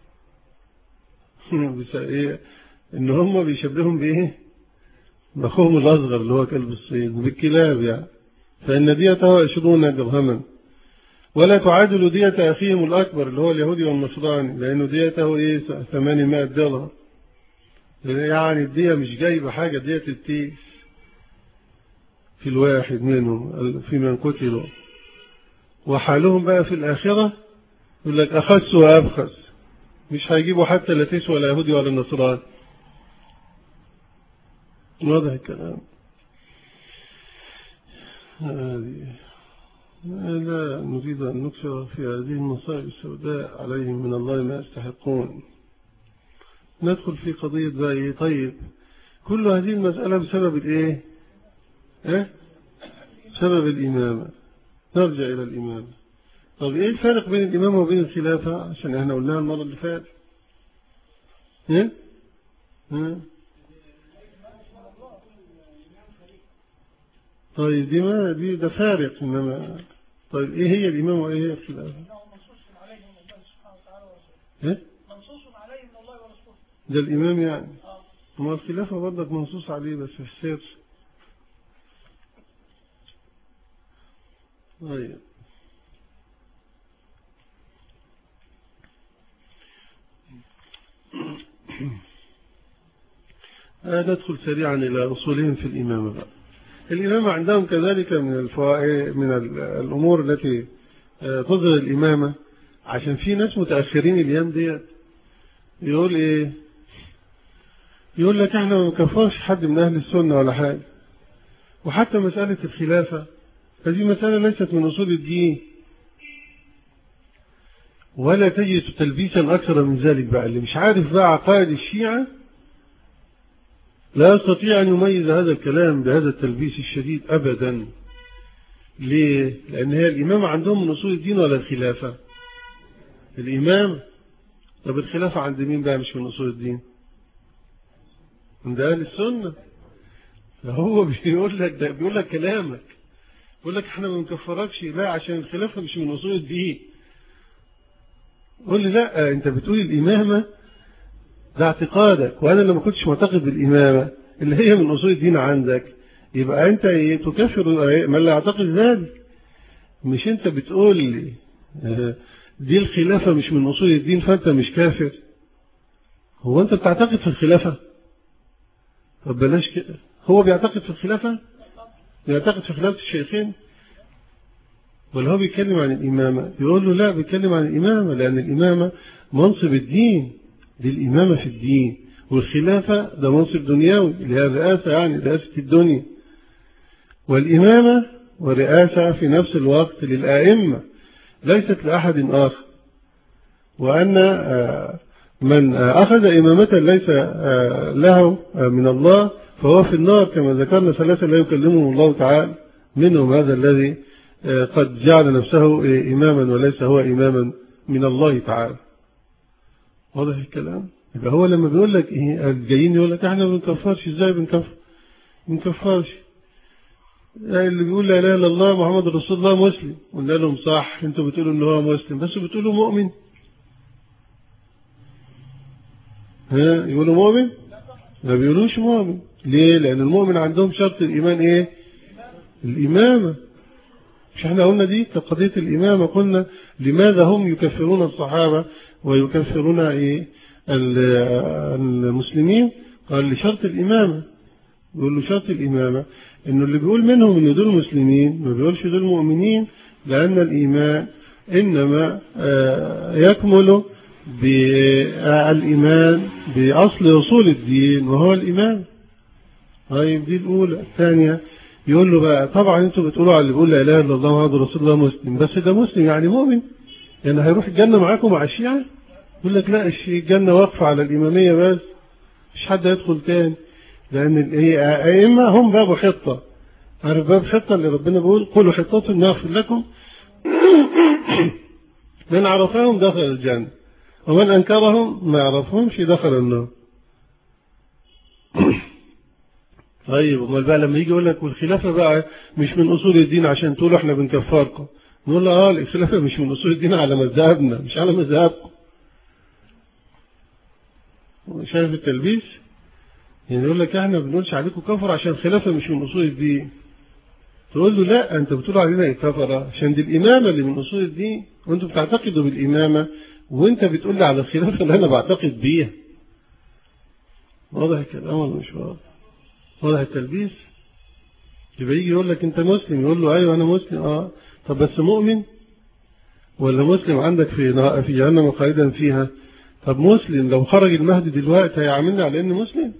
إيه؟ إن هم بيشبههم بإيه بأخوهم الأصغر اللي هو كلب الصيد بالكلاب يعني فإن ديته عشرون درهما ولا تعادل دية أخيهم الأكبر اللي هو اليهودي والنصراني لأنه ديته إيه 800 دولار يعني الدية مش جايبة حاجة دية التيس في الواحد منهم في من قتلوا وحالهم بقى في الآخرة يقول لك أخس وأبخس مش هيجيبوا حتى لا تيس ولا يهودي ولا نصراني واضح الكلام هذه لا نريد أن نكثر في هذه المصائب السوداء عليهم من الله ما يستحقون ندخل في قضية بقى طيب كل هذه المسألة بسبب الايه ايه بسبب الإمامة نرجع إلى الإمامة طب ايه الفرق بين الإمامة وبين الخلافة عشان احنا قلناها المرة اللي فاتت ايه ها طيب دي ما دي ده فارق انما طيب ايه هي الإمامة وايه هي الخلافة ايه ده الإمام يعني ما الخلافة برضك منصوص عليه بس في السير طيب ندخل سريعا إلى أصولهم في الإمامة بقى الإمامة عندهم كذلك من الفوائد من الأمور التي تظهر الإمامة عشان في ناس متأخرين الأيام ديت يقول إيه يقول لك احنا ما نكفرش حد من أهل السنة ولا حاجة وحتى مسألة الخلافة هذه مسألة ليست من أصول الدين ولا تجد تلبيسا أكثر من ذلك بقى اللي مش عارف بقى عقائد الشيعة لا يستطيع أن يميز هذا الكلام بهذا التلبيس الشديد أبدا ليه؟ لأن هي الإمامة عندهم من أصول الدين ولا الخلافة الإمام طب الخلافة عند مين بقى مش من أصول الدين عند أهل السنة فهو بيقول لك ده بيقول لك كلامك بيقول لك احنا ما نكفركش لا عشان الخلافة مش من أصول الدين قول لي لا انت بتقول الإمامة ده اعتقادك وأنا لما كنتش معتقد بالإمامة اللي هي من أصول الدين عندك يبقى أنت تكفر من لا يعتقد ذلك مش أنت بتقول لي دي الخلافة مش من أصول الدين فأنت مش كافر هو أنت بتعتقد في الخلافة طب بلاش كده هو بيعتقد في الخلافة بيعتقد في خلافة الشيخين ولا هو بيتكلم عن الإمامة يقول له لا بيتكلم عن الإمامة لأن الإمامة منصب الدين دي الإمامة في الدين والخلافة ده منصب دنيوي اللي هي الرئاسة يعني رئاسة الدنيا والإمامة ورئاسة في نفس الوقت للآئمة ليست لأحد آخر وأن من أخذ إمامة ليس له من الله فهو في النار كما ذكرنا ثلاثة لا يكلمهم الله تعالى منهم هذا الذي قد جعل نفسه إماما وليس هو إماما من الله تعالى واضح الكلام يبقى هو لما بيقول لك إيه الجايين يقول لك احنا ما بنكفرش ازاي بنكفر ما بنكفرش اللي بيقول لا اله الا الله محمد رسول الله مسلم قلنا لهم صح انتوا بتقولوا ان هو مسلم بس بتقولوا مؤمن ها يقولوا مؤمن ما بيقولوش مؤمن ليه لان المؤمن عندهم شرط الايمان ايه الامامه مش احنا قلنا دي قضيه الامامه قلنا لماذا هم يكفرون الصحابه ويكفرون ايه المسلمين قال لشرط الامامه يقول له شرط الامامه انه اللي بيقول منهم ان دول مسلمين ما بيقولش دول مؤمنين لان الايمان انما يكمل بالإيمان بأصل أصول الدين وهو الإيمان طيب دي الأولى الثانية يقول له بقى طبعا انتوا بتقولوا على اللي بيقول لا إله إلا الله محمد رسول الله مسلم بس ده مسلم يعني مؤمن يعني هيروح الجنة معاكم مع الشيعة يقول لك لا الجنة واقفة على الإمامية بس مش حد يدخل تاني لأن أئمة هم باب حطة عارف باب حطة اللي ربنا بيقول قولوا حطة نغفر لكم من عرفهم دخل الجنة ومن أنكرهم ما يعرفهمش دخل النار طيب امال بقى لما يجي يقول لك والخلافة بقى مش من أصول الدين عشان تقولوا احنا بنكفركم نقول له اه الخلافة مش من أصول الدين على مذهبنا مش على مذهبكم شايف التلبيس يعني يقول لك احنا بنقولش عليكم كفر عشان خلافة مش من أصول الدين تقول له لا انت بتقول علينا كفرة عشان دي الإمامة اللي من أصول الدين وانتم بتعتقدوا بالإمامة وانت بتقول لي على الخلافة اللي انا بعتقد بيها واضح الكلام ولا مش واضح واضح التلبيس يبقى يجي يقول لك انت مسلم يقول له ايوه انا مسلم اه طب بس مؤمن ولا مسلم عندك في في جهنم خالدا فيها طب مسلم لو خرج المهدي دلوقتي هيعاملني على اني مسلم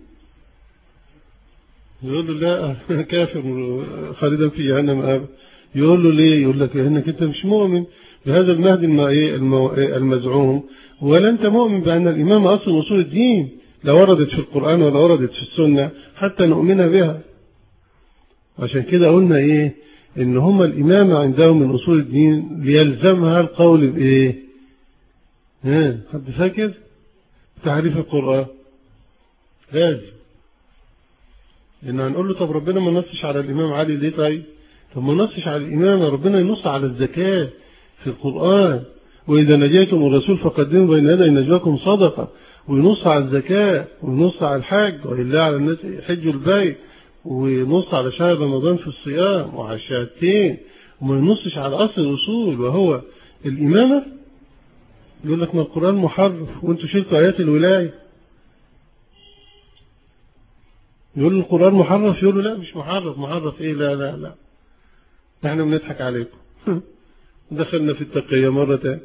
يقول له لا كافر خالدا في جهنم ابدا يقول له ليه يقول لك انك انت مش مؤمن بهذا المهدي المزعوم ولا انت مؤمن بان الامامه اصل اصول الدين لا وردت في القرآن ولا وردت في السنة حتى نؤمن بها عشان كده قلنا ايه ان هم الامامة عندهم من اصول الدين ليلزمها القول بايه ها حد فاكر تعريف القرآن لازم ان هنقول له طب ربنا ما نصش على الامام علي ليه طيب طب ما نصش على الامامة ربنا ينص على الزكاة في القرآن وإذا نجيتم الرسول فقدموا بين يدي نجواكم صدقة وينص على الزكاة وينص على الحج ولله على الناس حج البيت وينص على شهر رمضان في الصيام وعلى الشهادتين وما ينصش على أصل الأصول وهو الإمامة يقول لك ما القرآن محرف وانتوا شلتوا آيات الولاية يقول له القرآن محرف يقول له لا مش محرف محرف ايه لا لا لا احنا بنضحك عليكم دخلنا في التقية مرة تاني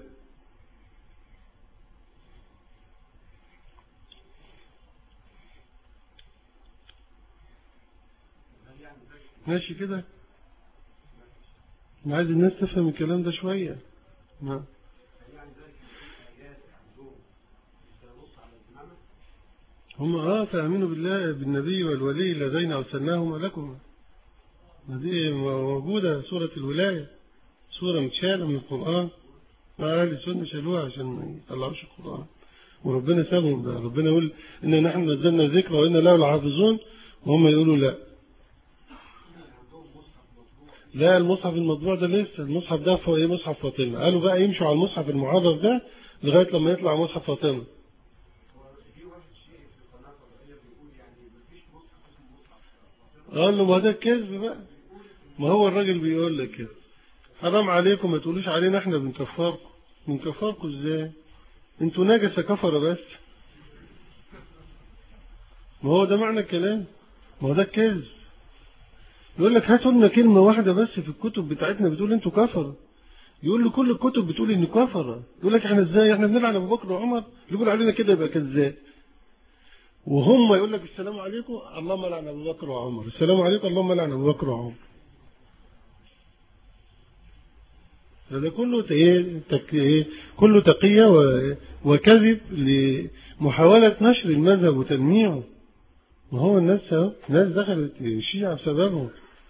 ماشي كده انا عايز الناس تفهم الكلام ده شوية نعم هم اه تأمنوا بالله بالنبي والولي الذين أرسلناهما لكم هذه موجودة سورة الولاية سورة متشالة من القرآن أهل السنة شالوها عشان ما يطلعوش القرآن وربنا سابهم ده ربنا يقول إن نحن نزلنا ذكر وإن له لحافظون وهم يقولوا لا لا المصحف المطبوع ده لسه المصحف ده هو ايه مصحف فاطمة قالوا بقى يمشوا على المصحف المعرف ده لغاية لما يطلع مصحف فاطمة قال له ما ده كذب بقى ما هو الراجل بيقول لك كده حرام عليكم ما تقولوش علينا احنا بنكفركم بنكفركم ازاي انتوا نجسة كفرة بس ما هو ده معنى الكلام ما هو ده كذب يقول لك هاتوا لنا كلمة واحدة بس في الكتب بتاعتنا بتقول انتوا كفرة يقول له كل الكتب بتقول ان كفرة يقول لك احنا ازاي احنا بنلعن ابو بكر وعمر يقول علينا كده يبقى كذاب وهم يقول لك السلام عليكم اللهم لعن ابو بكر وعمر السلام عليكم اللهم لعن ابو بكر وعمر هذا كله ايه كله تقية وكذب لمحاولة نشر المذهب وتلميعه ما هو الناس ناس دخلت الشيعة بسببهم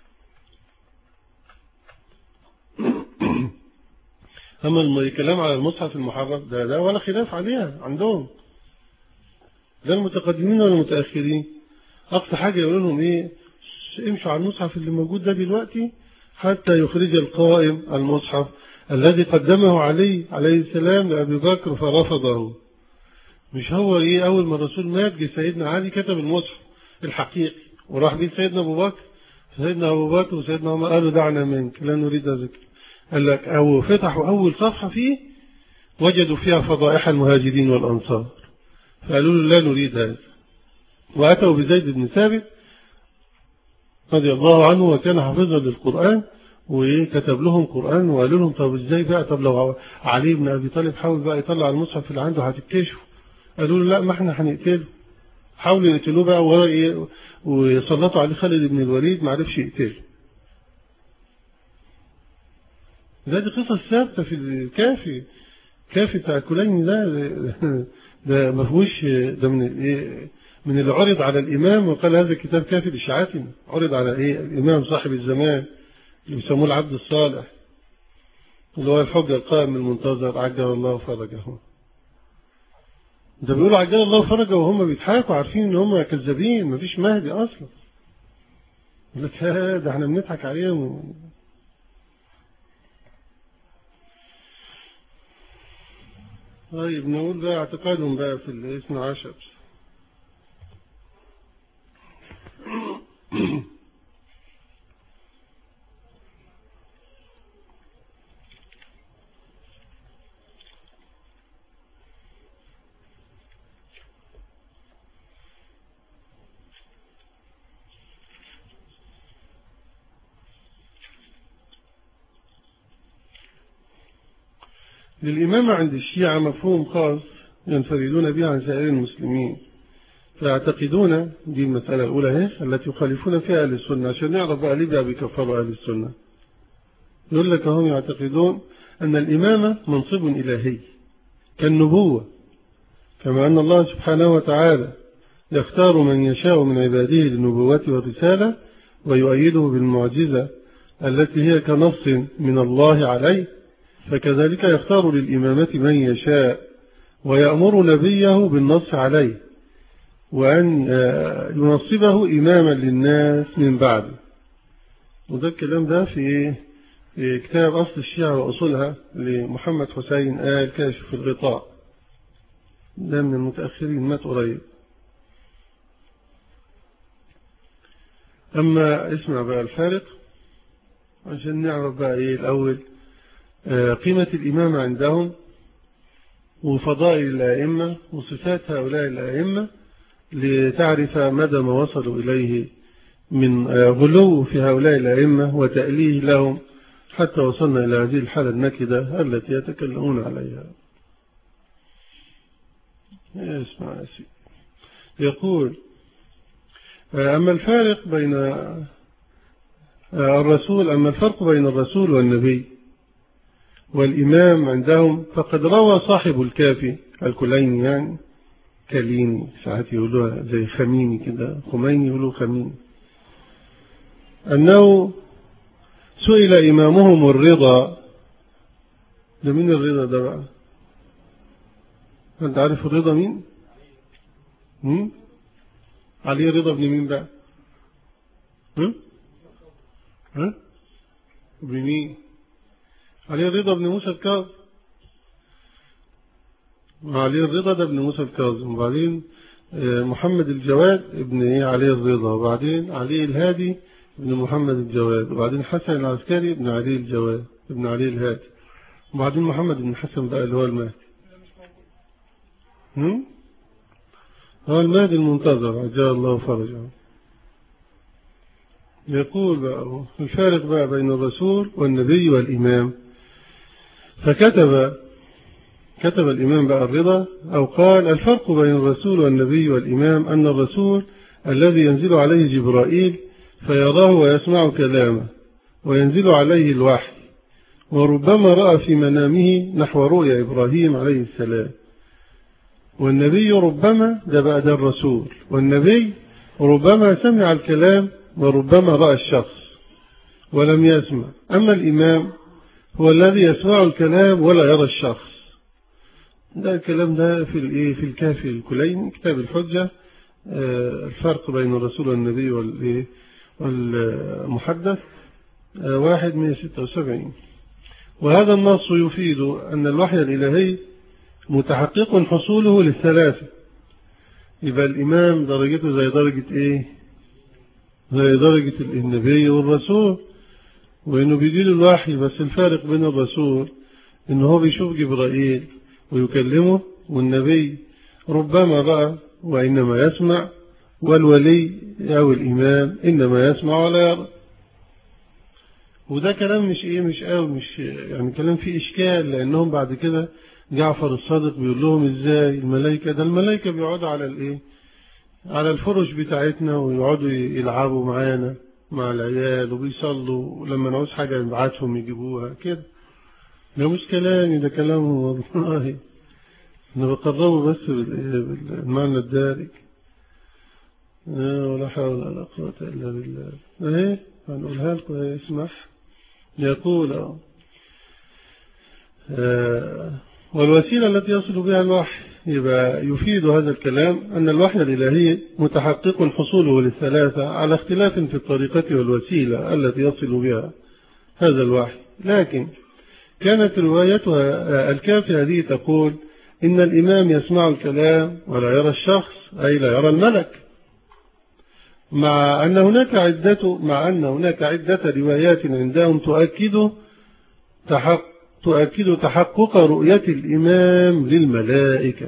أما الكلام على المصحف المحرف ده ده ولا خلاف عليها عندهم لا المتقدمين ولا المتأخرين أقصى حاجة يقولوا لهم إيه امشوا على المصحف اللي موجود ده دلوقتي حتى يخرج القائم المصحف الذي قدمه علي عليه السلام لأبي بكر فرفضه مش هو إيه أول ما الرسول مات جه سيدنا علي كتب المصحف الحقيقي وراح بيه سيدنا أبو بكر سيدنا أبو بكر وسيدنا عمر قالوا دعنا منك لا نريد ذكر قال لك أو فتحوا أول صفحة فيه وجدوا فيها فضائح المهاجرين والأنصار فقالوا له لا نريد هذا وأتوا بزيد بن ثابت رضي الله عنه وكان حافظا للقرآن وكتب لهم قرآن وقالوا لهم طب ازاي بقى طب لو علي بن أبي طالب حاول بقى يطلع المصحف اللي عنده هتكتشفه قالوا له لا ما احنا هنقتله حاولوا يقتلوه بقى ويسلطوا عليه خالد بن الوليد ما عرفش يقتله ده دي قصص ثابتة في الكافي كافي بتاع كلين ده ده ما فيهوش ده من ايه من اللي عرض على الإمام وقال هذا الكتاب كافي لشيعتنا عرض على إيه الإمام صاحب الزمان اللي بيسموه العبد الصالح اللي هو الحجة القائم المنتظر عجل الله فرجه ده بيقولوا عجل الله فرجه وهم بيضحكوا عارفين ان هم كذابين مفيش مهدي اصلا يقول لك ده احنا بنضحك عليهم طيب نقول بقى اعتقادهم بقى في الاثنى عشر للإمامة عند الشيعة مفهوم خاص ينفردون به عن سائر المسلمين فيعتقدون دي المسألة الأولى هي التي يخالفون فيها أهل السنة عشان نعرف بقى ليه بقى بيكفروا أهل السنة يقول لك هم يعتقدون أن الإمامة منصب إلهي كالنبوة كما أن الله سبحانه وتعالى يختار من يشاء من عباده للنبوة والرسالة ويؤيده بالمعجزة التي هي كنص من الله عليه فكذلك يختار للإمامة من يشاء ويأمر نبيه بالنص عليه وأن آه، ينصبه إماما للناس من بعده وده الكلام ده في في كتاب أصل الشيعة وأصولها لمحمد حسين آل كاشف الغطاء ده من المتأخرين مات قريب أما اسمع بقى الفارق عشان نعرف بقى إيه الأول آه، قيمة الإمامة عندهم وفضائل الأئمة وصفات هؤلاء الأئمة لتعرف مدى ما وصلوا إليه من آه، غلو في هؤلاء الأئمة وتأليه لهم حتى وصلنا إلى هذه الحالة النكدة التي يتكلمون عليها اسمع سيدي يقول آه، أما الفارق بين الرسول أما الفرق بين الرسول والنبي والإمام عندهم فقد روى صاحب الكافي الكليني يعني كليني ساعات يقولوها زي خميني كده خميني يقولوا خميني أنه سئل إمامهم الرضا ده مين الرضا ده بقى أنت عارف الرضا مين هم؟ علي رضا ابن مين بقى ها ها ابن مين علي الرضا بن موسى الكاظم علي الرضا ده ابن موسى الكاظم وبعدين آه، محمد الجواد ابن ايه علي الرضا وبعدين علي الهادي ابن محمد الجواد وبعدين حسن العسكري ابن علي الجواد ابن علي الهادي وبعدين محمد بن حسن بقى اللي هو المهدي هو المهدي المنتظر عجل الله فرجه يقول بقى الفارق بقى بين الرسول والنبي والإمام فكتب كتب الإمام بقى الرضا أو قال الفرق بين الرسول والنبي والإمام أن الرسول الذي ينزل عليه جبرائيل فيراه ويسمع كلامه وينزل عليه الوحي وربما رأى في منامه نحو رؤيا إبراهيم عليه السلام والنبي ربما ده بقى ده الرسول والنبي ربما سمع الكلام وربما رأى الشخص ولم يسمع أما الإمام هو الذي يسمع الكلام ولا يرى الشخص ده الكلام ده في الايه في الكافي الكلين كتاب الحجة آه، الفرق بين الرسول والنبي والمحدث آه، واحد من ستة وسبعين وهذا النص يفيد أن الوحي الإلهي متحقق حصوله للثلاثة يبقى الإمام درجته زي درجة إيه زي درجة النبي والرسول وإنه بيجي له الوحي بس الفارق بين الرسول إنه هو بيشوف جبرائيل ويكلمه والنبي ربما رأى وإنما يسمع والولي أو الإمام إنما يسمع ولا يرى وده كلام مش إيه مش قوي مش يعني كلام فيه إشكال لأنهم بعد كده جعفر الصادق بيقول لهم إزاي الملائكة ده الملائكة بيقعدوا على الإيه على الفرش بتاعتنا ويقعدوا يلعبوا معانا مع العيال وبيصلوا ولما نعوز حاجة نبعتهم يجيبوها كده ده مش كلامي ده كلامه والله أنا بقربه بس بالمعنى الدارج ولا حول ولا قوة إلا بالله ايه هنقولها لكم ايه اسمح يقول آه والوسيلة التي يصل بها الوحي يبقى يفيد هذا الكلام أن الوحي الإلهي متحقق حصوله للثلاثة على اختلاف في الطريقة والوسيلة التي يصل بها هذا الوحي لكن كانت روايتها الكافية هذه تقول إن الإمام يسمع الكلام ولا يرى الشخص أي لا يرى الملك مع أن هناك عدة مع أن هناك عدة روايات عندهم تؤكد تحق تؤكد تحقق رؤية الإمام للملائكة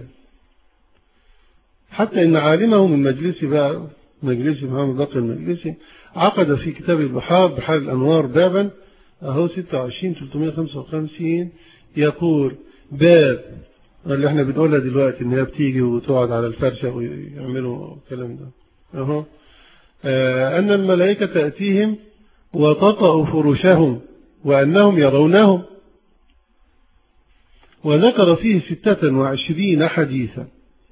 حتى إن عالمه من مجلس بقى مجلس محمد بقر المجلسي عقد في كتاب البحار بحار الأنوار بابا أهو 26 355 يقول باب اللي احنا بنقولها دلوقتي ان هي بتيجي وتقعد على الفرشة ويعملوا الكلام ده اهو آه أن الملائكة تأتيهم وتطأ فرشهم وأنهم يرونهم وذكر فيه ستة وعشرين حديثا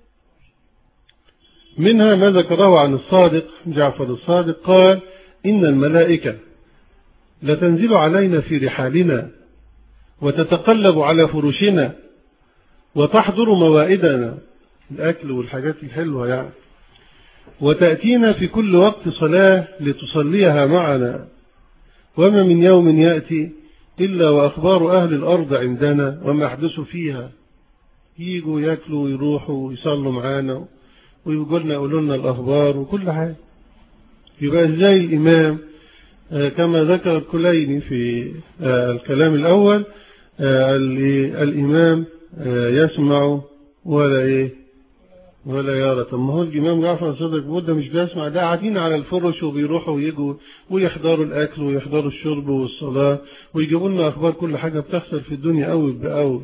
منها ما ذكره عن الصادق جعفر الصادق قال إن الملائكة لتنزل علينا في رحالنا وتتقلب على فرشنا وتحضر موائدنا الأكل والحاجات الحلوة يعني وتأتينا في كل وقت صلاة لتصليها معنا وما من يوم يأتي إلا وأخبار أهل الأرض عندنا وما يحدث فيها يجوا ياكلوا ويروحوا ويصلوا معانا ويقولنا يقولوا لنا الأخبار وكل حاجة يبقى إزاي الإمام كما ذكر الكليني في الكلام الأول الإمام يسمع ولا إيه ولا يرى طب ما هو الإمام جعفر الصادق بيقول ده مش بيسمع ده قاعدين على الفرش وبيروحوا ويجوا ويحضروا الأكل ويحضروا الشرب والصلاة ويجيبوا لنا أخبار كل حاجة بتحصل في الدنيا أول بأول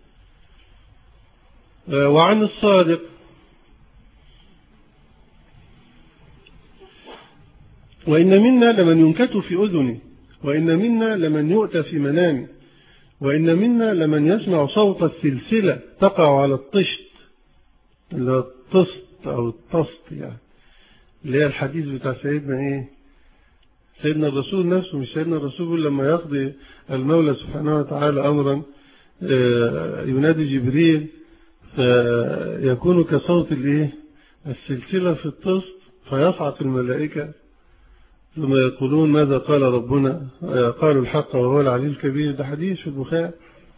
وعن الصادق وإن منا لمن ينكت في أذنه وإن منا لمن يؤتى في منامه وإن منا لمن يسمع صوت السلسلة تقع على الطشت اللي هو الطست أو الطست يعني اللي هي الحديث بتاع سيدنا إيه سيدنا الرسول نفسه مش سيدنا الرسول لما يقضي المولى سبحانه وتعالى أمرا ينادي جبريل فيكون كصوت الإيه السلسلة في الطست فيصعق الملائكة ثم يقولون ماذا قال ربنا قالوا الحق وهو العلي الكبير ده حديث في البخاري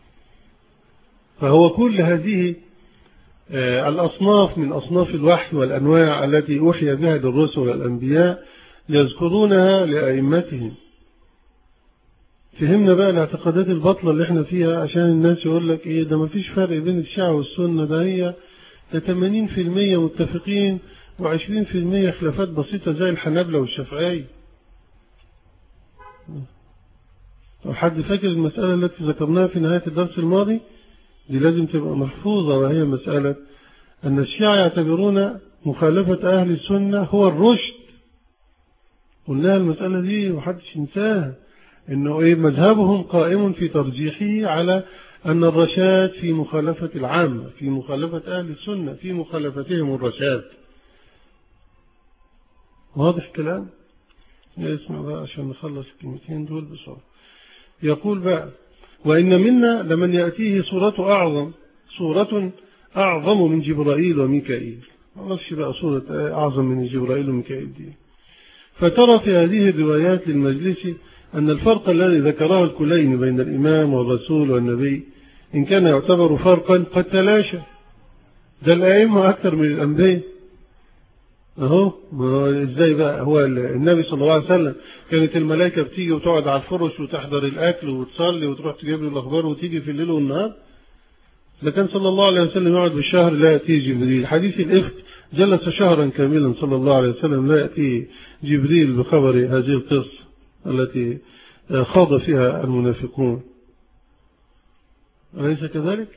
فهو كل هذه الأصناف من أصناف الوحي والأنواع التي أوحي بها للرسل والأنبياء يذكرونها لأئمتهم فهمنا بقى الاعتقادات البطلة اللي احنا فيها عشان الناس يقول لك ايه ده ما فيش فرق بين الشيعة والسنة ده هي ده 80% متفقين و20% خلافات بسيطة زي الحنابلة والشافعية لو حد فاكر المسألة التي ذكرناها في نهاية الدرس الماضي دي لازم تبقى محفوظة وهي مسألة أن الشيعة يعتبرون مخالفة أهل السنة هو الرشد قلنا المسألة دي وحدش ينساها إنه إيه مذهبهم قائم في ترجيحه على أن الرشاد في مخالفة العامة في مخالفة أهل السنة في مخالفتهم الرشاد واضح كلام اسمع بقى عشان نخلص الكلمتين دول بسرعة يقول بقى وإن منا لمن يأتيه صورة أعظم صورة أعظم من جبرائيل وميكائيل ما أعرفش بقى صورة أعظم من جبرائيل وميكائيل دي فترى في هذه الروايات للمجلس أن الفرق الذي ذكره الكلين بين الإمام والرسول والنبي إن كان يعتبر فرقا قد تلاشى ده الأئمة أكثر من الأنبياء اهو ازاي بقى هو النبي صلى الله عليه وسلم كانت الملائكة بتيجي وتقعد على الفرش وتحضر الأكل وتصلي وتروح تجيب له الأخبار وتيجي في الليل والنهار ده كان صلى الله عليه وسلم يقعد بالشهر لا يأتيه جبريل حديث الإفك جلس شهرا كاملا صلى الله عليه وسلم لا يأتيه جبريل بخبر هذه القصة التي خاض فيها المنافقون أليس كذلك؟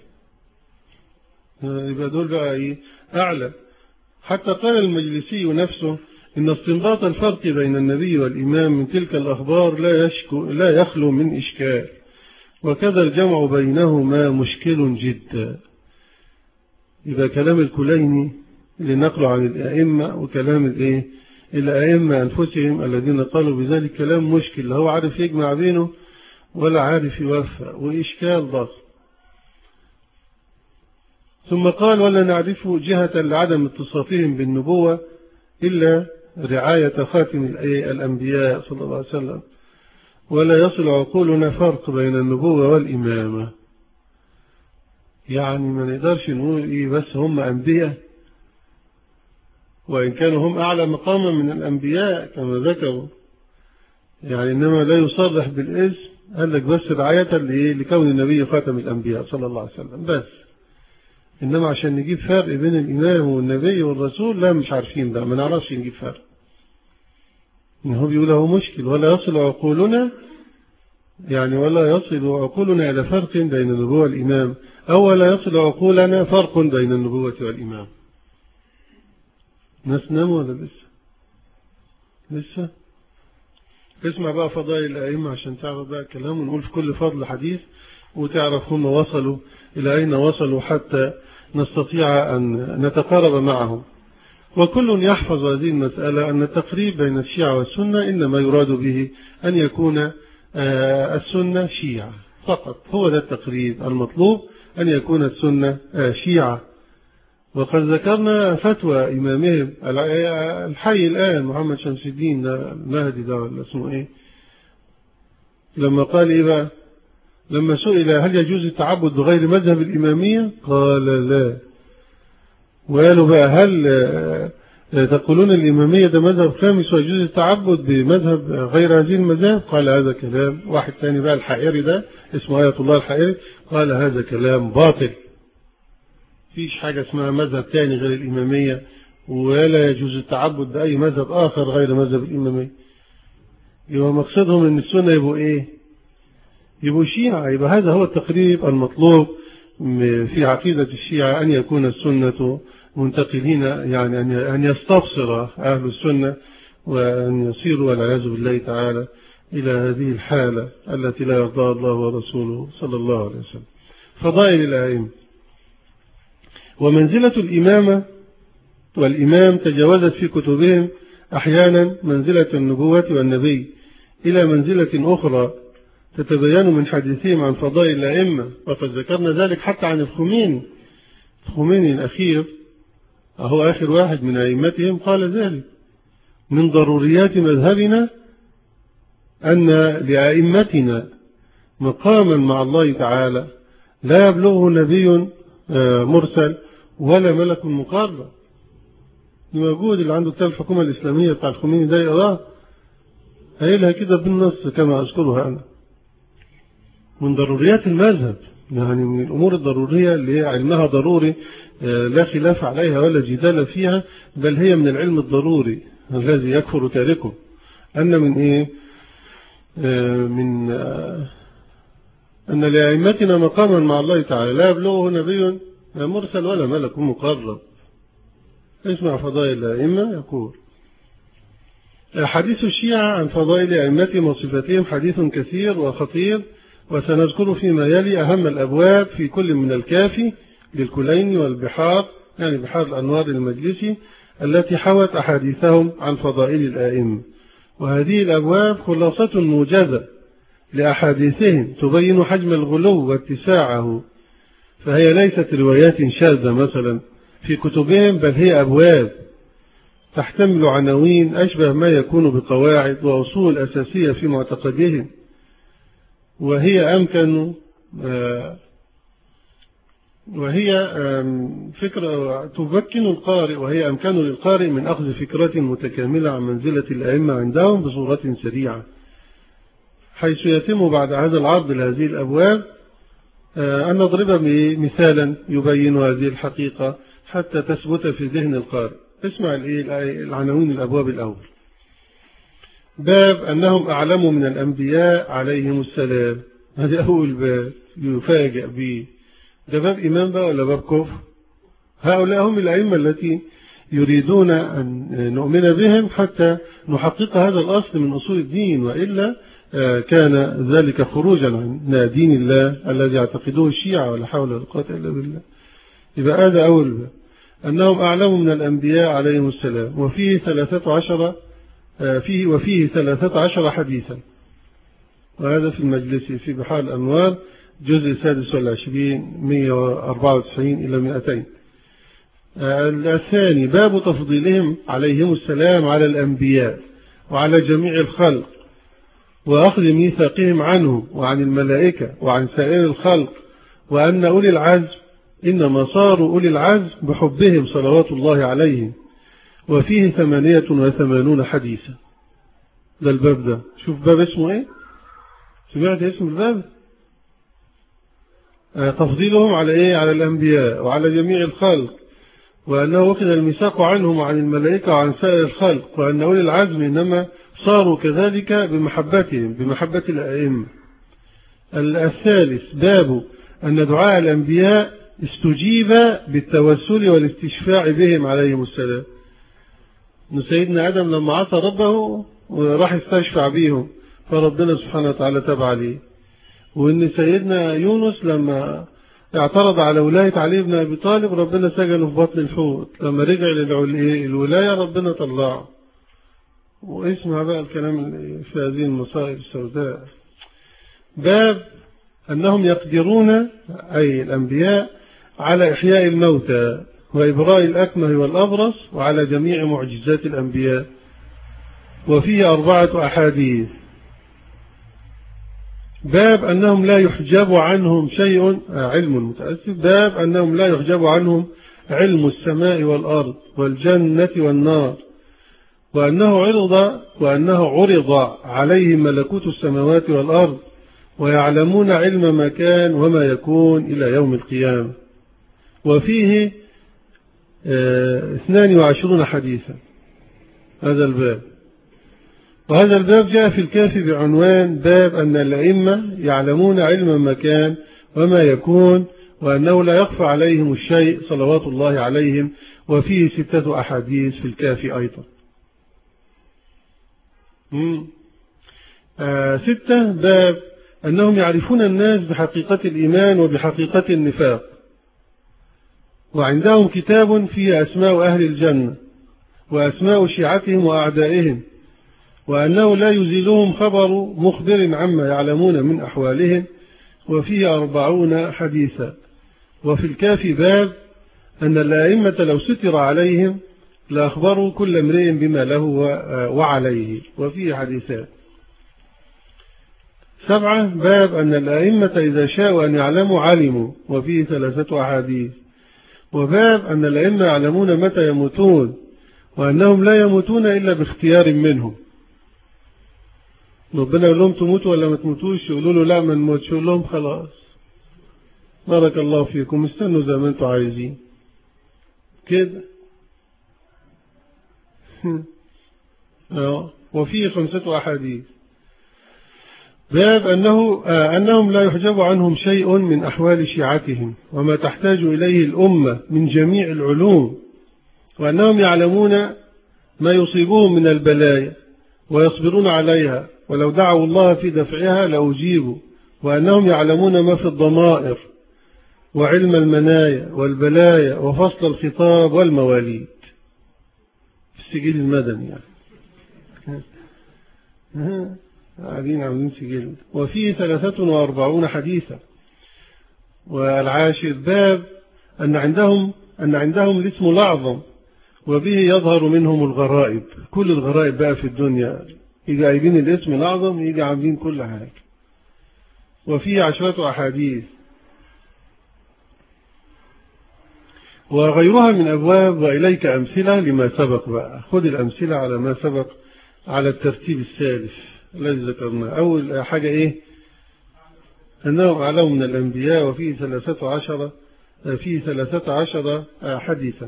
يبقى دول بقى إيه أعلى حتى قال المجلسي نفسه إن استنباط الفرق بين النبي والإمام من تلك الأخبار لا, يشكو لا يخلو من إشكال وكذا الجمع بينهما مشكل جدا يبقى كلام الكليني اللي نقله عن الأئمة وكلام الإيه الأئمة أنفسهم الذين قالوا بذلك كلام مشكل هو عارف يجمع بينه ولا عارف يوفى وإشكال ضخم ثم قال ولا نعرف جهة لعدم اتصافهم بالنبوة إلا رعاية خاتم الأنبياء صلى الله عليه وسلم ولا يصل عقولنا فرق بين النبوة والإمامة يعني ما نقدرش نقول إيه بس هم أنبياء وإن كانوا هم أعلى مقاما من الأنبياء كما ذكروا يعني إنما لا يصرح بالاسم قال لك بس رعاية لكون النبي خاتم الأنبياء صلى الله عليه وسلم بس إنما عشان نجيب فرق بين الإمام والنبي والرسول لا مش عارفين ده ما نعرفش نجيب فرق إن هو بيقول هو مشكل ولا يصل عقولنا يعني ولا يصل عقولنا إلى فرق بين النبوة والإمام أو ولا يصل عقولنا فرق بين النبوة والإمام ناس ناموا ولا لسه لسه اسمع بقى فضائل الأئمة عشان تعرف بقى كلام ونقول في كل فضل حديث وتعرف هم وصلوا إلى أين وصلوا حتى نستطيع أن نتقارب معهم وكل يحفظ هذه المسألة أن التقريب بين الشيعة والسنة إنما يراد به أن يكون السنة شيعة فقط هو ده التقريب المطلوب أن يكون السنة شيعة وقد ذكرنا فتوى إمامهم الحي الآن محمد شمس الدين ده المهدي ده ولا اسمه إيه لما قال إيه بقى لما سئل هل يجوز التعبد بغير مذهب الإمامية قال لا وقالوا بقى هل تقولون الإمامية ده مذهب خامس ويجوز التعبد بمذهب غير هذه المذاهب قال هذا كلام واحد ثاني بقى الحائري ده اسمه آية الله الحائري قال هذا كلام باطل فيش حاجة اسمها مذهب ثاني غير الإمامية ولا يجوز التعبد بأي مذهب آخر غير مذهب الإمامية يبقى مقصدهم أن السنة يبقوا إيه يبقوا شيعة يبقى هذا هو التقريب المطلوب في عقيدة الشيعة أن يكون السنة منتقلين يعني أن يستبصر أهل السنة وأن يصيروا والعياذ بالله تعالى إلى هذه الحالة التي لا يرضى الله ورسوله صلى الله عليه وسلم فضائل الأئمة ومنزلة الإمامة والإمام تجاوزت في كتبهم أحيانا منزلة النبوة والنبي إلى منزلة أخرى تتبين من حديثهم عن فضائل الأئمة وقد ذكرنا ذلك حتى عن الخمين الخميني الأخير أهو آخر واحد من أئمتهم قال ذلك من ضروريات مذهبنا أن لأئمتنا مقاما مع الله تعالى لا يبلغه نبي مرسل ولا ملك مقرب موجود اللي عنده كتاب الحكومة الإسلامية بتاع الخميني ده يقراه قايلها كده بالنص كما أذكرها أنا من ضروريات المذهب يعني من الأمور الضرورية اللي علمها ضروري لا خلاف عليها ولا جدال فيها بل هي من العلم الضروري الذي يكفر تاركه أن من إيه من أن لأئمتنا مقاما مع الله تعالى لا يبلغه نبي مرسل ولا ملك مقرب اسمع فضائل الأئمة يقول حديث الشيعة عن فضائل أئمتهم وصفاتهم حديث كثير وخطير وسنذكر فيما يلي أهم الأبواب في كل من الكافي للكلين والبحار يعني بحار الأنوار المجلسي التي حوت أحاديثهم عن فضائل الآئمة وهذه الأبواب خلاصة موجزة لأحاديثهم تبين حجم الغلو واتساعه فهي ليست روايات شاذة مثلا في كتبهم بل هي أبواب تحتمل عناوين أشبه ما يكون بقواعد وأصول أساسية في معتقدهم وهي أمكن وهي فكرة تمكن القارئ وهي أمكن للقارئ من أخذ فكرة متكاملة عن منزلة الأئمة عندهم بصورة سريعة حيث يتم بعد هذا العرض لهذه الأبواب أن نضرب مثالا يبين هذه الحقيقة حتى تثبت في ذهن القارئ اسمع العناوين الأبواب الأول باب أنهم أعلموا من الأنبياء عليهم السلام هذا أول باب يفاجأ به ده باب إمام بقى ولا باب كفر هؤلاء هم الأئمة التي يريدون أن نؤمن بهم حتى نحقق هذا الأصل من أصول الدين وإلا آه، كان ذلك خروجا عن دين الله الذي يعتقدوه الشيعة ولا حول ولا قوة إلا بالله يبقى هذا أول باب أنهم أعلموا من الأنبياء عليهم السلام وفيه ثلاثة عشر آه، فيه وفيه ثلاثة عشر حديثا وهذا في المجلس في بحار الأنوار جزء السادس والعشرين 194 إلى 200 آه، الثاني باب تفضيلهم عليهم السلام على الأنبياء وعلى جميع الخلق وأخذ ميثاقهم عنه وعن الملائكة وعن سائر الخلق وأن أولي العزم إنما صاروا أولي العزم بحبهم صلوات الله عليهم وفيه ثمانية وثمانون حديثا ده الباب ده شوف باب اسمه ايه سمعت اسم الباب آه، تفضيلهم على ايه على الانبياء وعلى جميع الخلق وانه اخذ الميثاق عنهم وعن الملائكة وعن سائر الخلق وان اولي العزم انما صاروا كذلك بمحبتهم بمحبة الائمة الثالث باب أن دعاء الأنبياء استجيب بالتوسل والاستشفاع بهم عليهم السلام ان سيدنا آدم لما عصى ربه وراح استشفع بيهم فربنا سبحانه وتعالى تاب عليه وان سيدنا يونس لما اعترض على ولاية علي بن أبي طالب ربنا سجنه في بطن الحوت لما رجع للولاية ربنا طلعه واسمع بقى الكلام في هذه المصائب السوداء باب أنهم يقدرون أي الأنبياء على إحياء الموتى وإبراء الأكمه والأبرص وعلى جميع معجزات الأنبياء وفيه أربعة أحاديث باب أنهم لا يحجب عنهم شيء علم متأسف باب أنهم لا يحجب عنهم علم السماء والأرض والجنة والنار وأنه عرض وأنه عرض عليهم ملكوت السماوات والأرض ويعلمون علم ما كان وما يكون إلى يوم القيامة وفيه آه، اثنان وعشرون حديثا هذا الباب وهذا الباب جاء في الكافي بعنوان باب أن الأئمة يعلمون علم ما كان وما يكون وأنه لا يخفى عليهم الشيء صلوات الله عليهم وفيه ستة أحاديث في الكافي أيضا آه ستة باب أنهم يعرفون الناس بحقيقة الإيمان وبحقيقة النفاق وعندهم كتاب فيه أسماء أهل الجنة وأسماء شيعتهم وأعدائهم وأنه لا يزيلهم خبر مخبر عما يعلمون من أحوالهم وفيه أربعون حديثا وفي الكافي باب أن الأئمة لو ستر عليهم لأخبروا كل امرئ بما له وعليه وفيه حديثات سبعة باب أن الأئمة إذا شاءوا أن يعلموا علموا وفيه ثلاثة أحاديث وباب أن الأئمة يعلمون متى يموتون وأنهم لا يموتون إلا باختيار منهم ربنا يقول لهم تموتوا ولا ما تموتوش يقولوا له لا ما نموتش يقول لهم خلاص بارك الله فيكم استنوا زي ما انتم عايزين كده وفيه خمسة أحاديث باب أنه آه أنهم لا يحجب عنهم شيء من أحوال شيعتهم وما تحتاج إليه الأمة من جميع العلوم وأنهم يعلمون ما يصيبهم من البلايا ويصبرون عليها ولو دعوا الله في دفعها لأجيبوا وأنهم يعلمون ما في الضمائر وعلم المنايا والبلايا وفصل الخطاب والمواليد في السجل المدني يعني قاعدين عاملين سجل وفيه ثلاثة وأربعون حديثا والعاشر باب أن عندهم أن عندهم الاسم الأعظم وبه يظهر منهم الغرائب كل الغرائب بقى في الدنيا يجي عايبين الاسم الأعظم يجي عاملين كل حاجة وفيه عشرة أحاديث وغيرها من أبواب وإليك أمثلة لما سبق بقى خذ الأمثلة على ما سبق على الترتيب الثالث الذي ذكرناه أول حاجة إيه أنهم أعلم من الأنبياء وفيه ثلاثة عشر فيه ثلاثة عشر حديثا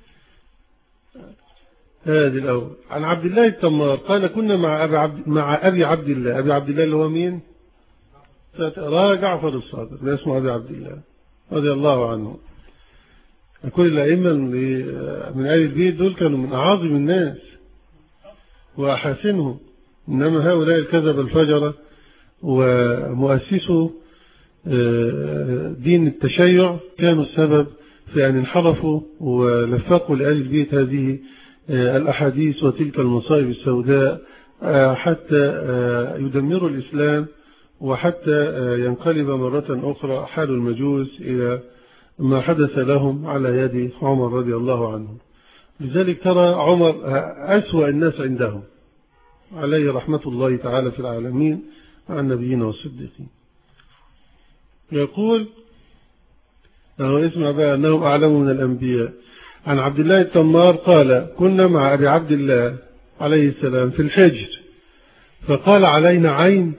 هذه الأول عن عبد الله التمار قال كنا مع أبي عبد, مع أبي عبد الله أبي عبد الله اللي هو مين راى جعفر الصادق لا اسمه أبي عبد الله رضي الله عنه كل الأئمة من آل البيت دول كانوا من أعاظم الناس وأحاسنهم إنما هؤلاء الكذب الفجرة ومؤسسو دين التشيع كانوا السبب في أن انحرفوا ولفقوا لآل البيت هذه الأحاديث وتلك المصائب السوداء حتى يدمروا الإسلام وحتى ينقلب مرة أخرى حال المجوس إلى ما حدث لهم على يد عمر رضي الله عنه لذلك ترى عمر أسوأ الناس عندهم عليه رحمة الله تعالى في العالمين مع النبيين والصديقين يقول أهو اسمع بقى أنهم أعلم من الأنبياء عن عبد الله التمار قال كنا مع أبي عبد الله عليه السلام في الحجر فقال علينا عين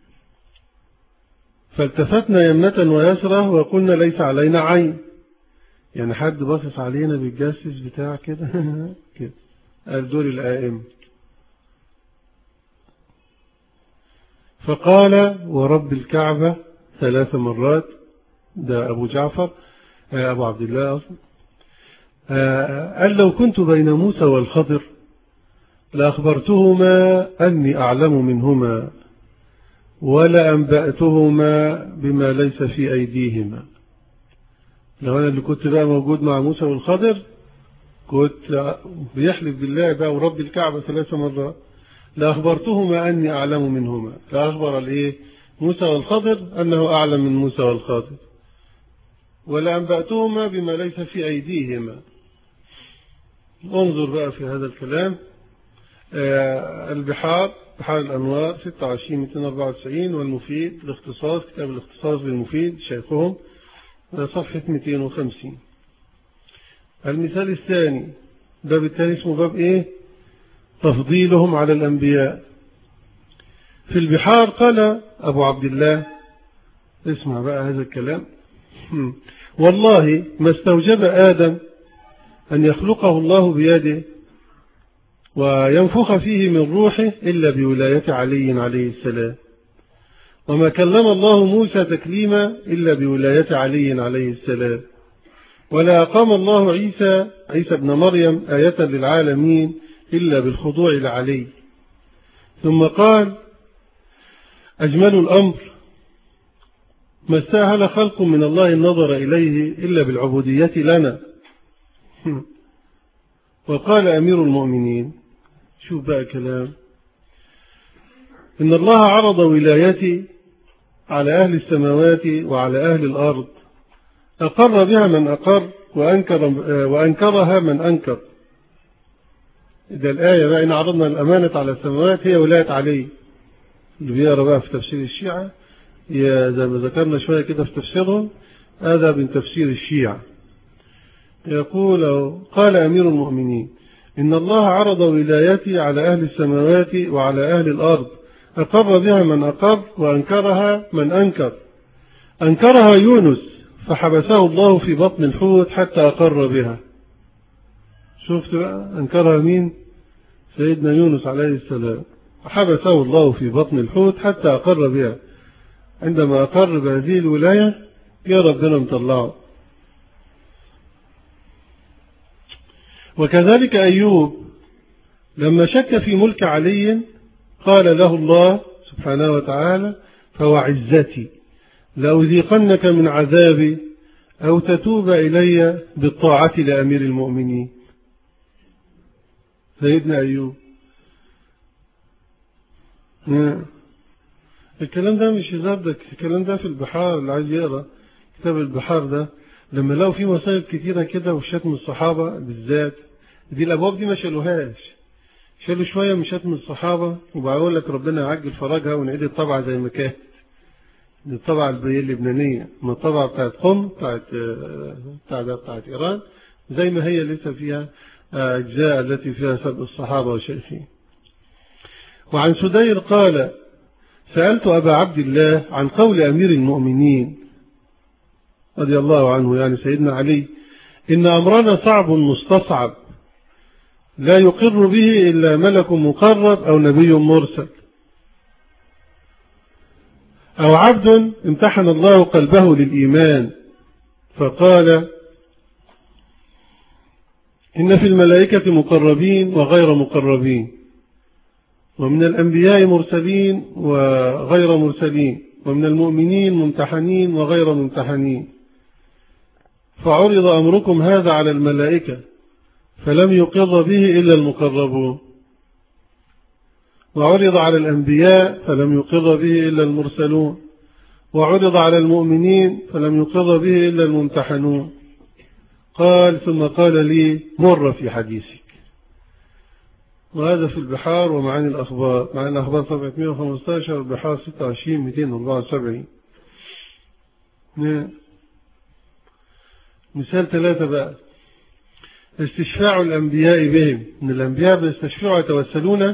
فالتفتنا يمنة ويسرة وقلنا ليس علينا عين يعني حد باصص علينا بالجاسس بتاع كده كده قال دول الآئم فقال ورب الكعبة ثلاث مرات ده أبو جعفر أبو عبد الله أصلا قال لو كنت بين موسى والخضر لأخبرتهما أني أعلم منهما ولا أنبأتهما بما ليس في أيديهما لو أنا اللي كنت بقى موجود مع موسى والخضر كنت بيحلف بالله بقى ورب الكعبة ثلاث مرات لأخبرتهما أني أعلم منهما فأخبر الإيه موسى والخضر أنه أعلم من موسى والخضر ولا أنبأتهما بما ليس في أيديهما انظر بقى في هذا الكلام آه البحار بحار الأنوار 26 294 والمفيد الاختصاص كتاب الاختصاص بالمفيد شيخهم صفحة 250 المثال الثاني باب الثاني اسمه باب ايه تفضيلهم على الأنبياء في البحار قال أبو عبد الله اسمع بقى هذا الكلام والله ما استوجب آدم أن يخلقه الله بيده وينفخ فيه من روحه إلا بولاية علي عليه السلام وما كلم الله موسى تكليما إلا بولاية علي عليه السلام ولا أقام الله عيسى عيسى ابن مريم آية للعالمين إلا بالخضوع لعلي ثم قال أجمل الأمر ما استاهل خلق من الله النظر إليه إلا بالعبودية لنا وقال أمير المؤمنين شوف بقى كلام إن الله عرض ولايتي على أهل السماوات وعلى أهل الأرض أقر بها من أقر وأنكر وأنكرها من أنكر إذا الآية بقى إن عرضنا الأمانة على السماوات هي ولاية علي اللي بيقرأ بقى في تفسير الشيعة زي ما ذكرنا شوية كده في تفسيرهم هذا من تفسير الشيعة يقول قال أمير المؤمنين إن الله عرض ولايتي على أهل السماوات وعلى أهل الأرض أقر بها من أقر وأنكرها من أنكر أنكرها يونس فحبسه الله في بطن الحوت حتى أقر بها شفت بقى أنكرها مين سيدنا يونس عليه السلام حبسه الله في بطن الحوت حتى أقر بها عندما أقر بهذه الولاية يا ربنا مطلعه وكذلك أيوب لما شك في ملك علي قال له الله سبحانه وتعالى فهو عزتي لأذيقنك من عذابي أو تتوب إلي بالطاعة لأمير المؤمنين سيدنا أيوب الكلام ده مش هزار ده الكلام ده في البحار اللي عايز يقرأ كتاب البحار ده لما لقوا فيه مصايب كتيرة كده وشتم الصحابة بالذات دي الأبواب دي ما شالوهاش شالوا شوية من شتم الصحابة وبقول لك ربنا يعجل فرجها ونعيد الطبعة زي ما كانت دي الطبعة اللبنانية من الطبعة بتاعت قم بتاعت بتاعت, بتاعت إيران زي ما هي لسه فيها أجزاء التي فيها سبب الصحابة وشيخين وعن سدير قال سألت أبا عبد الله عن قول أمير المؤمنين رضي الله عنه يعني سيدنا علي إن أمرنا صعب مستصعب لا يقر به إلا ملك مقرب أو نبي مرسل أو عبد امتحن الله قلبه للإيمان فقال إن في الملائكة مقربين وغير مقربين ومن الأنبياء مرسلين وغير مرسلين ومن المؤمنين ممتحنين وغير ممتحنين فعرض أمركم هذا على الملائكة فلم يقر به إلا المقربون وعرض على الأنبياء فلم يقر به إلا المرسلون وعرض على المؤمنين فلم يقر به إلا الممتحنون قال ثم قال لي مر في حديثك وهذا في البحار ومعاني الأخبار معاني الأخبار صفحة 115 البحار 26 274 مثال ثلاثة بقى استشفاع الأنبياء بهم من الأنبياء بيستشفعوا يتوسلون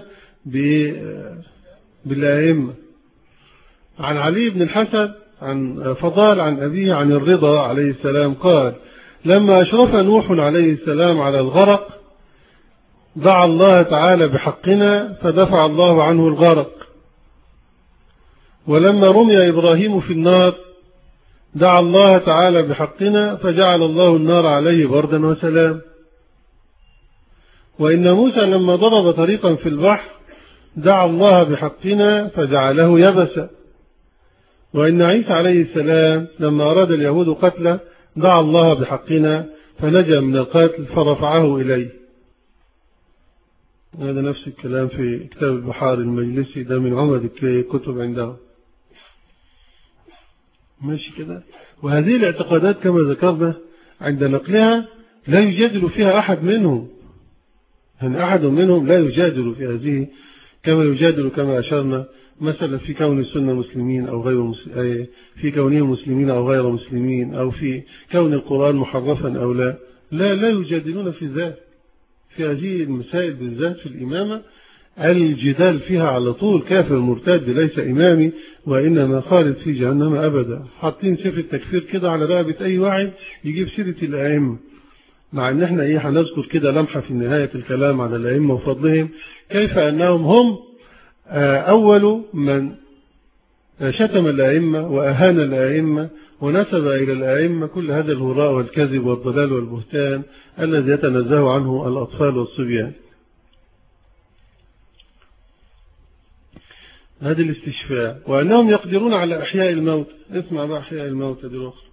بالأئمة عن علي بن الحسن عن فضال عن أبيه عن الرضا عليه السلام قال لما أشرف نوح عليه السلام على الغرق دعا الله تعالى بحقنا فدفع الله عنه الغرق ولما رمي إبراهيم في النار دعا الله تعالى بحقنا فجعل الله النار عليه بردا وسلام وإن موسى لما ضرب طريقا في البحر دعا الله بحقنا فجعله يبسا وإن عيسى عليه السلام لما أراد اليهود قتله دعا الله بحقنا فنجا من القتل فرفعه إليه هذا نفس الكلام في كتاب البحار المجلسي ده من عمد الكتب عنده ماشي كده وهذه الاعتقادات كما ذكرنا عند نقلها لا يجادل فيها أحد منهم يعني أحد منهم لا يجادل في هذه كما يجادل كما أشرنا مثلا في كون السنة مسلمين أو غير مسلمين في كونهم مسلمين أو غير مسلمين أو في كون القرآن محرفا أو لا لا لا يجادلون في ذلك في هذه المسائل بالذات في الإمامة الجدال فيها على طول كافر مرتد ليس إمامي وإنما خالد في جهنم أبدا حاطين سيف التكفير كده على رقبة أي واحد يجيب سيرة الأئمة مع ان احنا ايه هنذكر كده لمحة في نهاية الكلام على الأئمة وفضلهم كيف أنهم هم أول من شتم الأئمة وأهان الأئمة ونسب إلى الأئمة كل هذا الهراء والكذب والضلال والبهتان الذي يتنزه عنه الأطفال والصبيان هذه الاستشفاء وأنهم يقدرون على أحياء الموت اسمع بقى أحياء الموت هذه الأخرى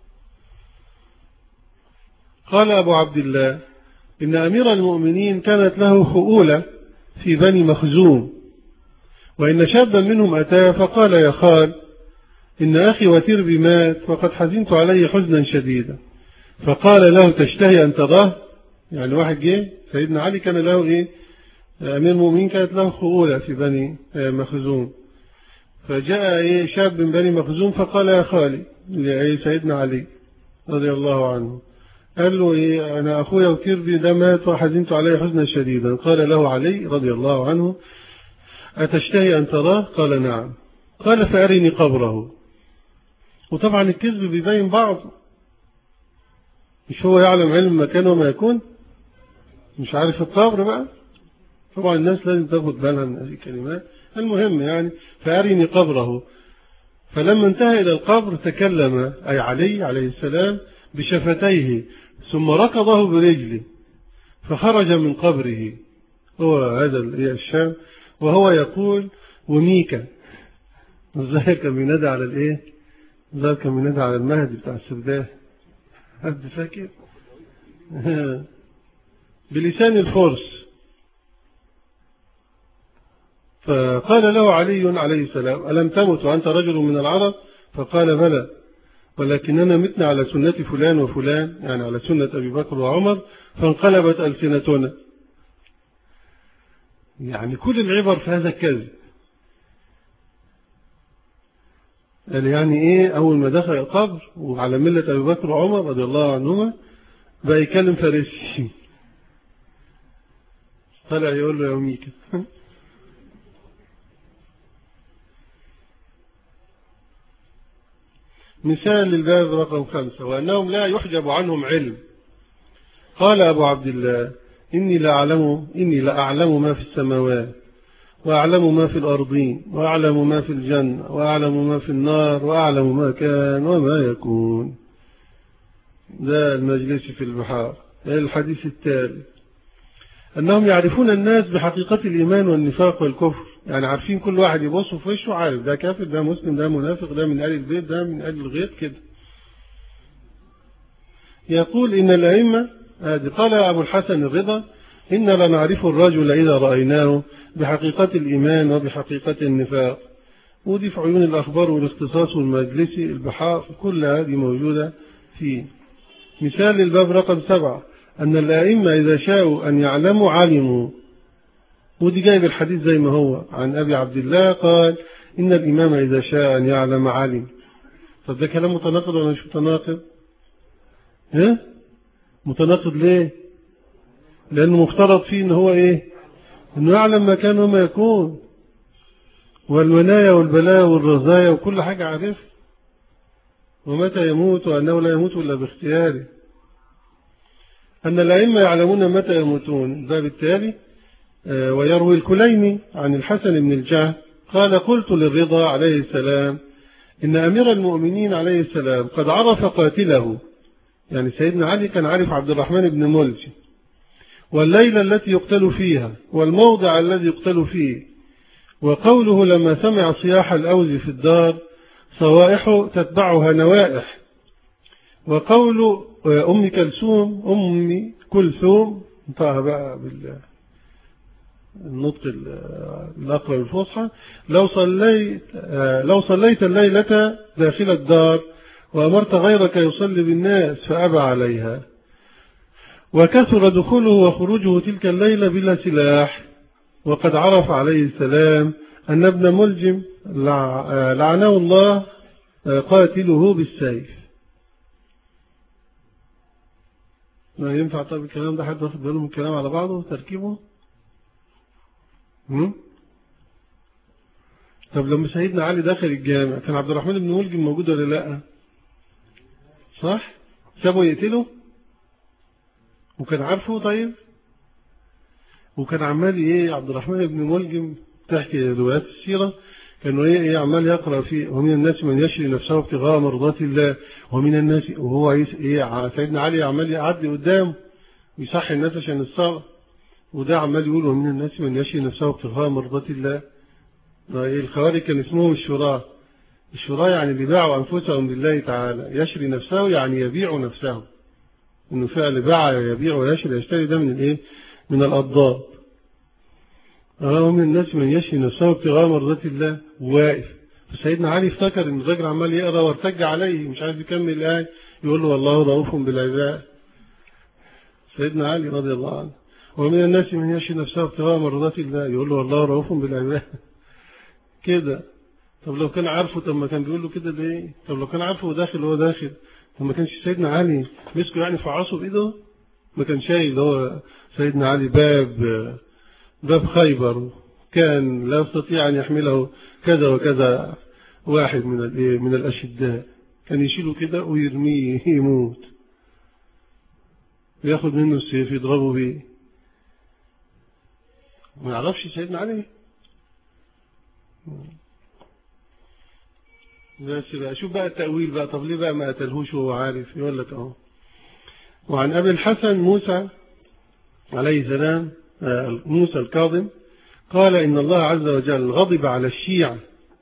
قال أبو عبد الله إن أمير المؤمنين كانت له خؤولة في بني مخزوم وإن شابا منهم أتاه فقال يا خال إن أخي وتربي مات وقد حزنت عليه حزنا شديدا فقال له تشتهي أن تراه يعني واحد جه سيدنا علي كان له إيه أمير المؤمنين كانت له خؤولة في بني مخزوم فجاء إيه شاب من بني مخزوم فقال يا خالي لسيدنا علي رضي الله عنه قال له إيه أنا أخويا وكربي ده مات وحزنت عليه حزنا شديدا قال له علي رضي الله عنه أتشتهي أن تراه قال نعم قال فأرني قبره وطبعا الكذب بيبين بعض مش هو يعلم علم مكانه وما يكون مش عارف القبر بقى طبعا الناس لازم تاخد بالها من هذه الكلمات المهم يعني فأرني قبره فلما انتهى إلى القبر تكلم أي علي عليه السلام بشفتيه ثم ركضه برجله فخرج من قبره هو هذا الشام وهو يقول وميكا الظاهر كان بينادى على الايه الظاهر كان بينادى على المهدي بتاع السرداه حد فاكر بلسان الفرس فقال له علي عليه السلام ألم تمت وأنت رجل من العرب فقال بلى ولكننا متنا على سنة فلان وفلان يعني على سنة أبي بكر وعمر فانقلبت ألسنتنا يعني كل العبر في هذا الكذب قال يعني ايه اول ما دخل القبر وعلى ملة ابي بكر وعمر رضي الله عنهما بقى يكلم فارسي طلع يقول له يوميك مثال للباب رقم خمسة وأنهم لا يحجب عنهم علم قال أبو عبد الله إني لأعلم إني لأعلم ما في السماوات وأعلم ما في الأرضين وأعلم ما في الجنة وأعلم ما في النار وأعلم ما كان وما يكون ده المجلس في البحار الحديث التالي أنهم يعرفون الناس بحقيقة الإيمان والنفاق والكفر يعني عارفين كل واحد يبص في وشه عارف ده كافر ده مسلم ده منافق ده من آل البيت ده من آل الغيط كده يقول إن الأئمة قال أبو الحسن الرضا إن لنعرف الرجل إذا رأيناه بحقيقة الإيمان وبحقيقة النفاق ودي في عيون الأخبار والاختصاص والمجلسي البحار كل هذه موجودة فيه مثال الباب رقم سبعة أن الأئمة إذا شاءوا أن يعلموا علموا ودي جايب الحديث زي ما هو عن أبي عبد الله قال إن الإمام إذا شاء أن يعلم علم طب ده كلام متناقض ولا مش متناقض ها متناقض ليه لأنه مفترض فيه إن هو إيه إنه يعلم ما كان وما يكون والولاية والبلاء والرزايا وكل حاجة عارف ومتى يموت وأنه لا يموت إلا باختياره أن الأئمة يعلمون متى يموتون ده بالتالي آه، ويروي الكليمي عن الحسن بن الجهد قال قلت للرضا عليه السلام إن أمير المؤمنين عليه السلام قد عرف قاتله يعني سيدنا علي كان عارف عبد الرحمن بن ملجم والليلة التي يقتل فيها والموضع الذي يقتل فيه وقوله لما سمع صياح الأوز في الدار صوائح تتبعها نوائح وقول أم كلثوم أم كلثوم انتهى بقى بالنطق الأقرب الفصحى لو صليت لو صليت الليلة داخل الدار وأمرت غيرك يصلي بالناس فأبى عليها وكثر دخوله وخروجه تلك الليلة بلا سلاح وقد عرف عليه السلام أن ابن ملجم لعنه الله قاتله بالسيف ما ينفع طيب الكلام ده حد واخد باله من الكلام على بعضه تركيبه طب لما سيدنا علي دخل الجامع كان عبد الرحمن بن ملجم موجود ولا لا صح سابه يقتله وكان عارفه طيب وكان عمال ايه عبد الرحمن بن ملجم تحكي روايات السيرة كانوا ايه ايه عمال يقرأ فيه ومن الناس من يشري نفسه ابتغاء مرضات الله ومن الناس وهو ايه سيدنا علي عمال يعدي قدامه ويصحي الناس عشان الصلاة وده عمال يقول ومن الناس من يشري نفسه ابتغاء مرضات الله ايه الخوارج كان اسمهم الشراء الشراء يعني اللي باعوا أنفسهم لله تعالى يشري نفسه يعني يبيع نفسه إنه فعل باع يبيع ويشري يشتري ده من الإيه من الأضداد ومن الناس من يشري نفسه ابتغاء مرضات الله واقف فسيدنا علي افتكر ان الراجل عمال يقرا وارتج عليه مش عارف يكمل الايه يقول له والله رؤوف بالعباد سيدنا علي رضي الله عنه ومن الناس من يشري نفسه ابتغاء مرضات الله يقول له والله رؤوف بالعباد كده طب لو كان عارفه طب ما كان بيقول له كده ليه طب لو كان عارفه وداخل هو داخل طب ما كانش سيدنا علي مسكه يعني فعصه بايده ما كان شايل هو سيدنا علي باب باب خيبر كان لا يستطيع أن يحمله كذا وكذا واحد من من الأشداء كان يشيله كده ويرميه يموت وياخد منه السيف يضربه بيه ما يعرفش سيدنا علي بس بقى شوف بقى التأويل بقى طب ليه بقى ما قتلهوش وهو عارف يقول لك اهو وعن أبي الحسن موسى عليه السلام آه، موسى الكاظم قال إن الله عز وجل غضب على الشيعة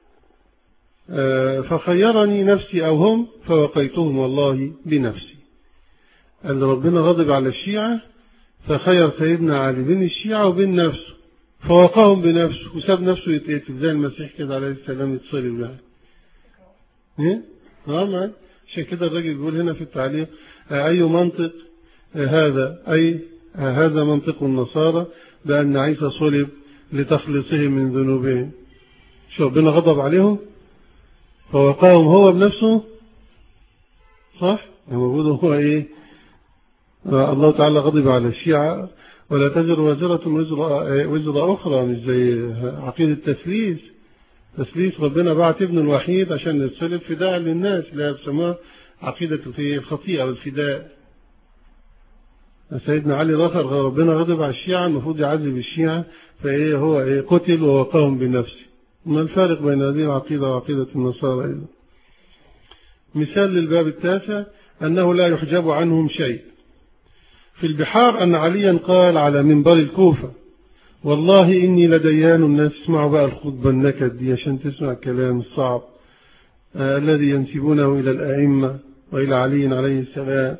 آه، فخيرني نفسي أو هم فوقيتهم والله بنفسي قال ربنا غضب على الشيعة فخير سيدنا علي بين الشيعة وبين نفسه فوقاهم بنفسه وساب نفسه يتقتل زي المسيح كده عليه السلام يتصلب يعني ايه اه عشان كده الراجل بيقول هنا في التعليق آه، أي منطق هذا أي هذا منطق النصارى بأن عيسى صلب لتخليصهم من ذنوبهم شو ربنا غضب عليهم فوقاهم هو بنفسه صح المفروض هو ايه الله تعالى غضب على الشيعة ولا تزر وزرة وزر, وزر أخرى مش زي عقيدة التثليث تثليث ربنا بعت ابن الوحيد عشان يتصلب فداء للناس لا يسموها عقيدة الخطيئة والفداء سيدنا علي رفض ربنا غضب على الشيعة المفروض يعذب الشيعة فإيه هو إيه قتل ووقاهم بنفسه ما الفارق بين هذه العقيدة وعقيدة النصارى أيضا مثال للباب التاسع أنه لا يحجب عنهم شيء في البحار أن عليا قال على منبر الكوفة والله إني لديان الناس اسمعوا بقى الخطبة النكد دي عشان تسمع الكلام الصعب آه الذي ينسبونه إلى الأئمة وإلى علي عليه السلام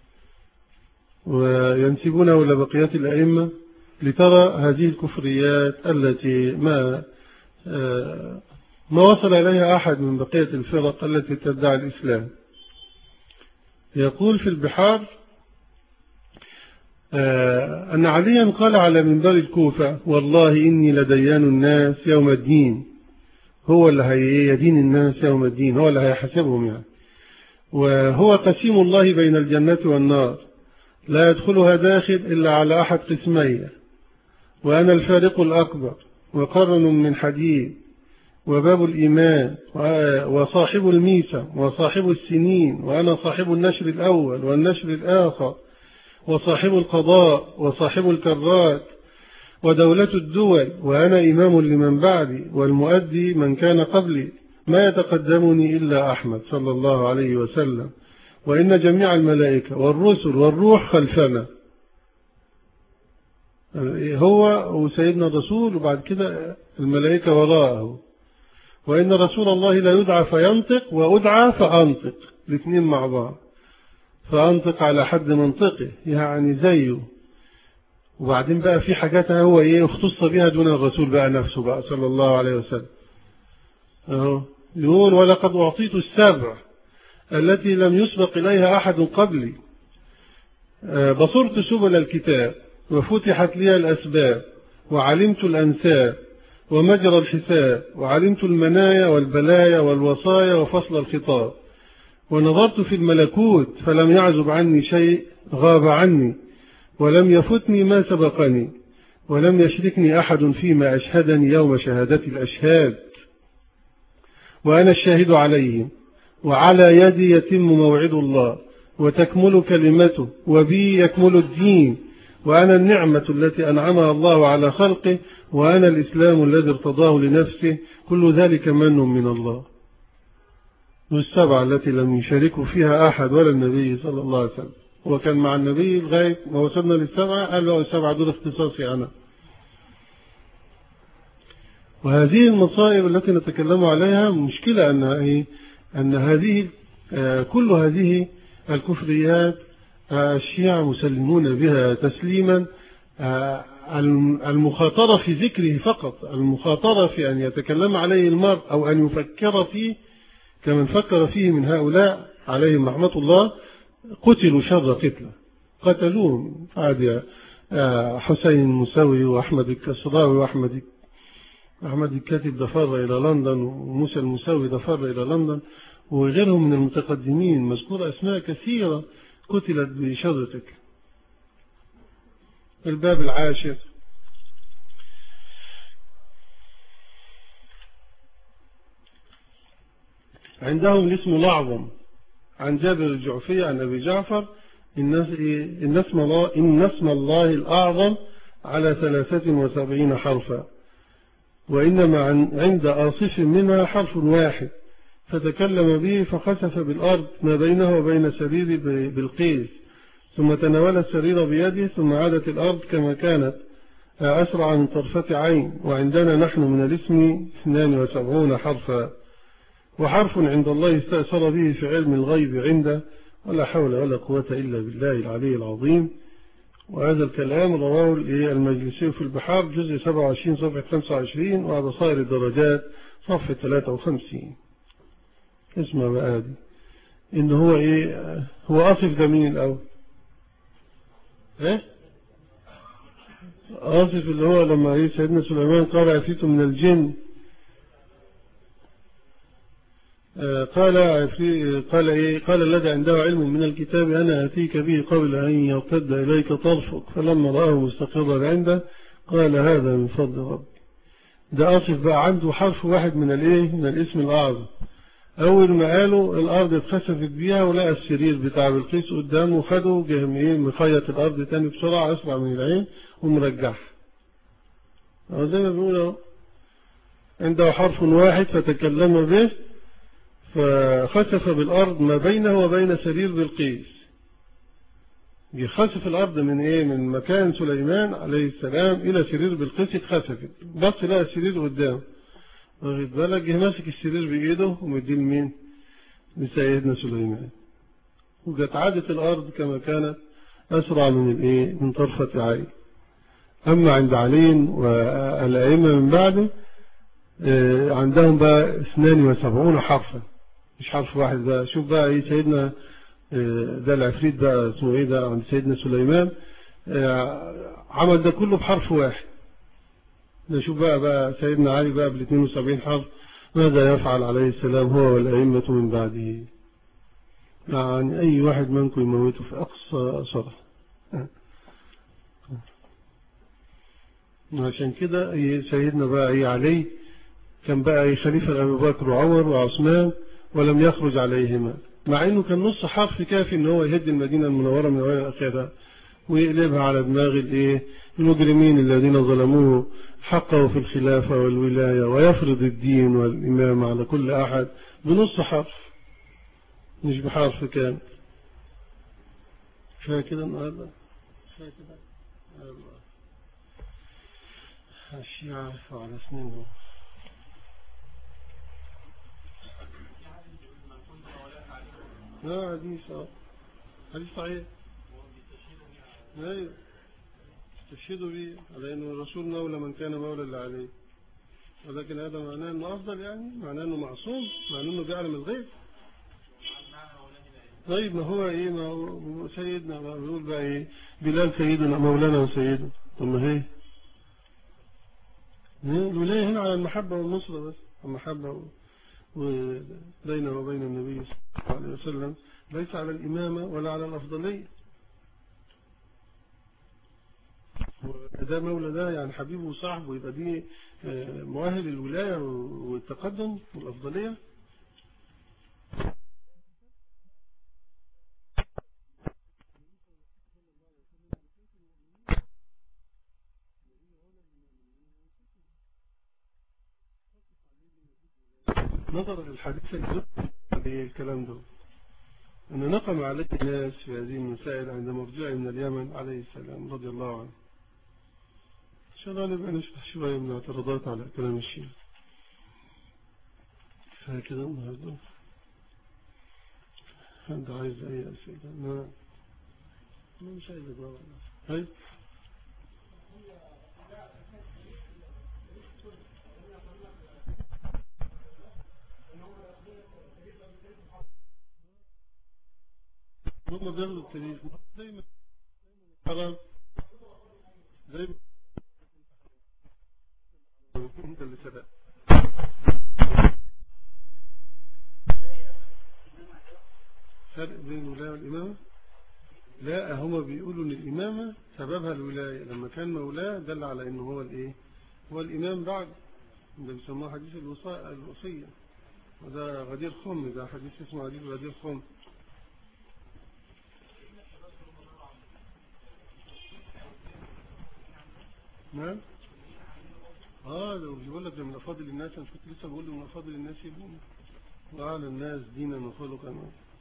وينسبونه إلى بقية الأئمة لترى هذه الكفريات التي ما آه ما وصل إليها أحد من بقية الفرق التي تدعي الإسلام يقول في البحار آه، أن عليا قال على منبر الكوفة والله إني لديان الناس يوم الدين هو اللي هيدين الناس يوم الدين هو اللي هيحاسبهم يعني وهو قسيم الله بين الجنة والنار لا يدخلها داخل إلا على أحد قسمية وأنا الفارق الأكبر وقرن من حديد وباب الإيمان وصاحب الميسة وصاحب السنين وأنا صاحب النشر الأول والنشر الآخر وصاحب القضاء وصاحب الكرات ودولة الدول وأنا إمام لمن بعدي والمؤدي من كان قبلي ما يتقدمني إلا أحمد صلى الله عليه وسلم وإن جميع الملائكة والرسل والروح خلفنا هو وسيدنا الرسول وبعد كده الملائكة وراءه وإن رسول الله لا يدعى فينطق وأدعى فأنطق الاثنين مع بعض فأنطق على حد منطقه يعني زيه وبعدين بقى في حاجات هو ايه اختص بها دون الرسول بقى نفسه بقى صلى الله عليه وسلم اهو يقول ولقد أعطيت السبع التي لم يسبق إليها أحد قبلي آه، بصرت سبل الكتاب وفتحت لي الأسباب وعلمت الأنساب ومجرى الحساب وعلمت المنايا والبلايا والوصايا وفصل الخطاب ونظرت في الملكوت فلم يعزب عني شيء غاب عني ولم يفتني ما سبقني ولم يشركني أحد فيما أشهدني يوم شهادة الأشهاد وأنا الشاهد عليهم وعلى يدي يتم موعد الله وتكمل كلمته وبي يكمل الدين وأنا النعمة التي أنعمها الله على خلقه وأنا الإسلام الذي ارتضاه لنفسه كل ذلك من من الله والسبعة التي لم يشاركوا فيها أحد ولا النبي صلى الله عليه وسلم هو كان مع النبي لغاية ما وصلنا للسبعة قال له السبعة دول اختصاصي أنا وهذه المصائب التي نتكلم عليها مشكلة أنها إيه؟ أن هذه آه، كل هذه الكفريات آه، الشيعة مسلمون بها تسليما آه، المخاطرة في ذكره فقط المخاطرة في أن يتكلم عليه المرء أو أن يفكر فيه كمن فكر فيه من هؤلاء عليهم رحمة الله قتلوا شر قتلة قتلوهم عاد حسين المساوي وأحمد الكسراوي وأحمد أحمد الكاتب دفر إلى لندن وموسى المساوي دفر إلى لندن وغيرهم من المتقدمين مذكور أسماء كثيرة قتلت بشرتك الباب العاشر عندهم الاسم الأعظم عن جابر الجعفي عن أبي جعفر إن اسم الله, إن اسم الله الأعظم على ثلاثة وسبعين حرفا وإنما عند آصف منها حرف واحد فتكلم به فخسف بالأرض ما بينه وبين سرير بالقيس ثم تناول السرير بيده ثم عادت الأرض كما كانت أسرع من طرفة عين وعندنا نحن من الاسم 72 حرفا وحرف عند الله استأثر به في علم الغيب عنده ولا حول ولا قوة إلا بالله العلي العظيم وهذا الكلام رواه المجلسي في البحار جزء 27 صفحة 25 وبصائر الدرجات صفحة 53 اسمع بقى هذه إن هو إيه هو أصف ده مين الأول إيه أصف اللي هو لما إيه سيدنا سليمان قال أتيت من الجن آه، قال قال إيه قال الذي عنده علم من الكتاب أنا أتيك به قبل أن يرتد إليك طرفك فلما رآه مستقرا عنده قال هذا من فضل ربي ده أصف بقى عنده حرف واحد من الإيه من الاسم الأعظم أول ما قالوا الأرض اتخسفت بيها ولقى السرير بتاع بالقيس قدامه وخده جه إيه مخيط الأرض تاني بسرعة أسرع من العين ومرجعها زي ما بيقولوا عنده حرف واحد فتكلم به فخسف بالأرض ما بينه وبين سرير بالقيس جه خسف الأرض من إيه من مكان سليمان عليه السلام إلى سرير بالقيس اتخسفت بص لقى السرير قدام واخد بالك جه ماسك السرير بإيده ومديه لمين لسيدنا سليمان وجت عادت الأرض كما كانت أسرع من الإيه من طرفة عين أما عند علي والأئمة من بعده آه، عندهم بقى 72 حرفا مش حرف واحد بقى شوف بقى ايه سيدنا آه، ده العفريت بقى اسمه ايه ده عند سيدنا سليمان آه، عمل ده كله بحرف واحد نشوف بقى بقى سيدنا علي بقى بال 72 حرف ماذا يفعل عليه السلام هو والأئمة من بعده يعني أي واحد منكم يموته في أقصى صرف عشان كده سيدنا بقى ايه علي كان بقى ايه خليفة أبي بكر وعمر وعثمان ولم يخرج عليهما مع انه كان نص حرف كافي ان هو يهد المدينة المنورة من اولها لاخرها ويقلبها على دماغ الايه المجرمين الذين ظلموه حقه في الخلافة والولاية ويفرض الدين والإمام على كل أحد بنص حرف مش بحرف كامل كفاية كده النهاردة كفاية كده الشيعة على سنينهم لا حديث حديث صحيح ايوه استشهدوا به على ان الرسول مولى من كان مولى اللي عليه ولكن هذا معناه انه افضل يعني معناه انه معصوم معناه انه بيعلم الغيب طيب ما هو ايه ما هو سيدنا ما بيقول بقى ايه بلال سيدنا مولانا وسيدنا طب ما هي الولاية هنا على المحبة والنصرة بس المحبة بينه وبين النبي صلى الله عليه وسلم ليس على الإمامة ولا على الأفضلية ده مولى ده يعني حبيبه وصاحبه يبقى دي آه، مؤهل الولاية والتقدم والأفضلية نظرا للحديث الكلام ده أن نقم عليه الناس في هذه المسائل عند مرجعه من اليمن عليه السلام رضي الله عنه إن شاء الله نبقى نشرح شوية من الاعتراضات على كلام الشيخ هكذا النهارده حد عايز أي أسئلة ما مش عايز أجاوب هاي هم بياخدوا التاريخ دايما حرام دايما انت اللي سبق فرق بين الولاية والإمامة لا هم بيقولوا ان الإمامة سببها الولاية لما كان مولاه دل على انه هو الايه هو الإمام بعد ده بيسموه حديث الوصية وده غدير خم ده حديث اسمه حديث غدير خم نعم اه لو بيقول لك من افاضل الناس انا كنت لسه بقول من افاضل الناس يبون واعلى الناس دينا وخلقا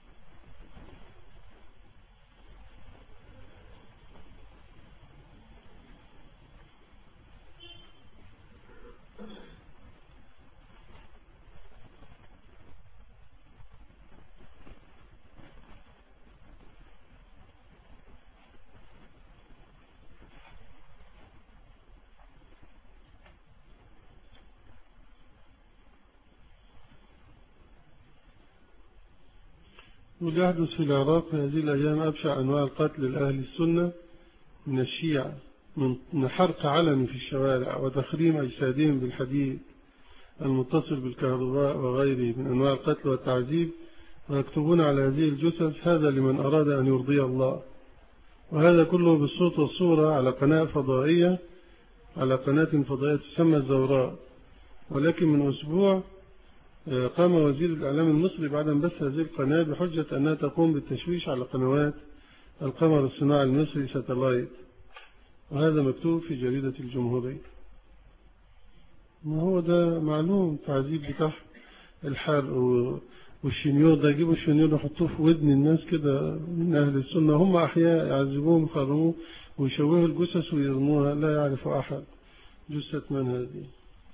يحدث في العراق في هذه الأيام أبشع أنواع القتل لأهل السنة من الشيعة من حرق علني في الشوارع وتخريم أجسادهم بالحديد المتصل بالكهرباء وغيره من أنواع القتل والتعذيب ويكتبون على هذه الجثث هذا لمن أراد أن يرضي الله وهذا كله بالصوت والصورة على قناة فضائية على قناة فضائية تسمى الزوراء ولكن من أسبوع قام وزير الإعلام المصري بعد أن بث هذه القناة بحجة أنها تقوم بالتشويش على قنوات القمر الصناعي المصري ساتلايت وهذا مكتوب في جريدة الجمهورية ما هو ده معلوم تعذيب بتاع الحرق والشنيور ده يجيبوا الشنيور يحطوه في ودن الناس كده من أهل السنة هم أحياء يعذبوهم يخرموه ويشوهوا الجثث ويرموها لا يعرف أحد جثة من هذه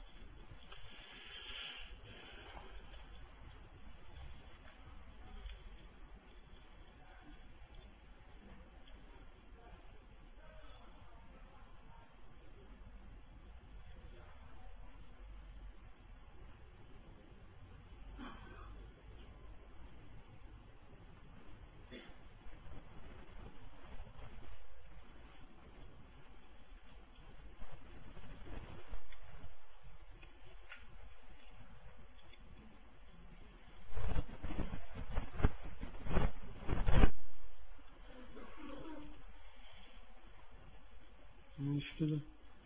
كده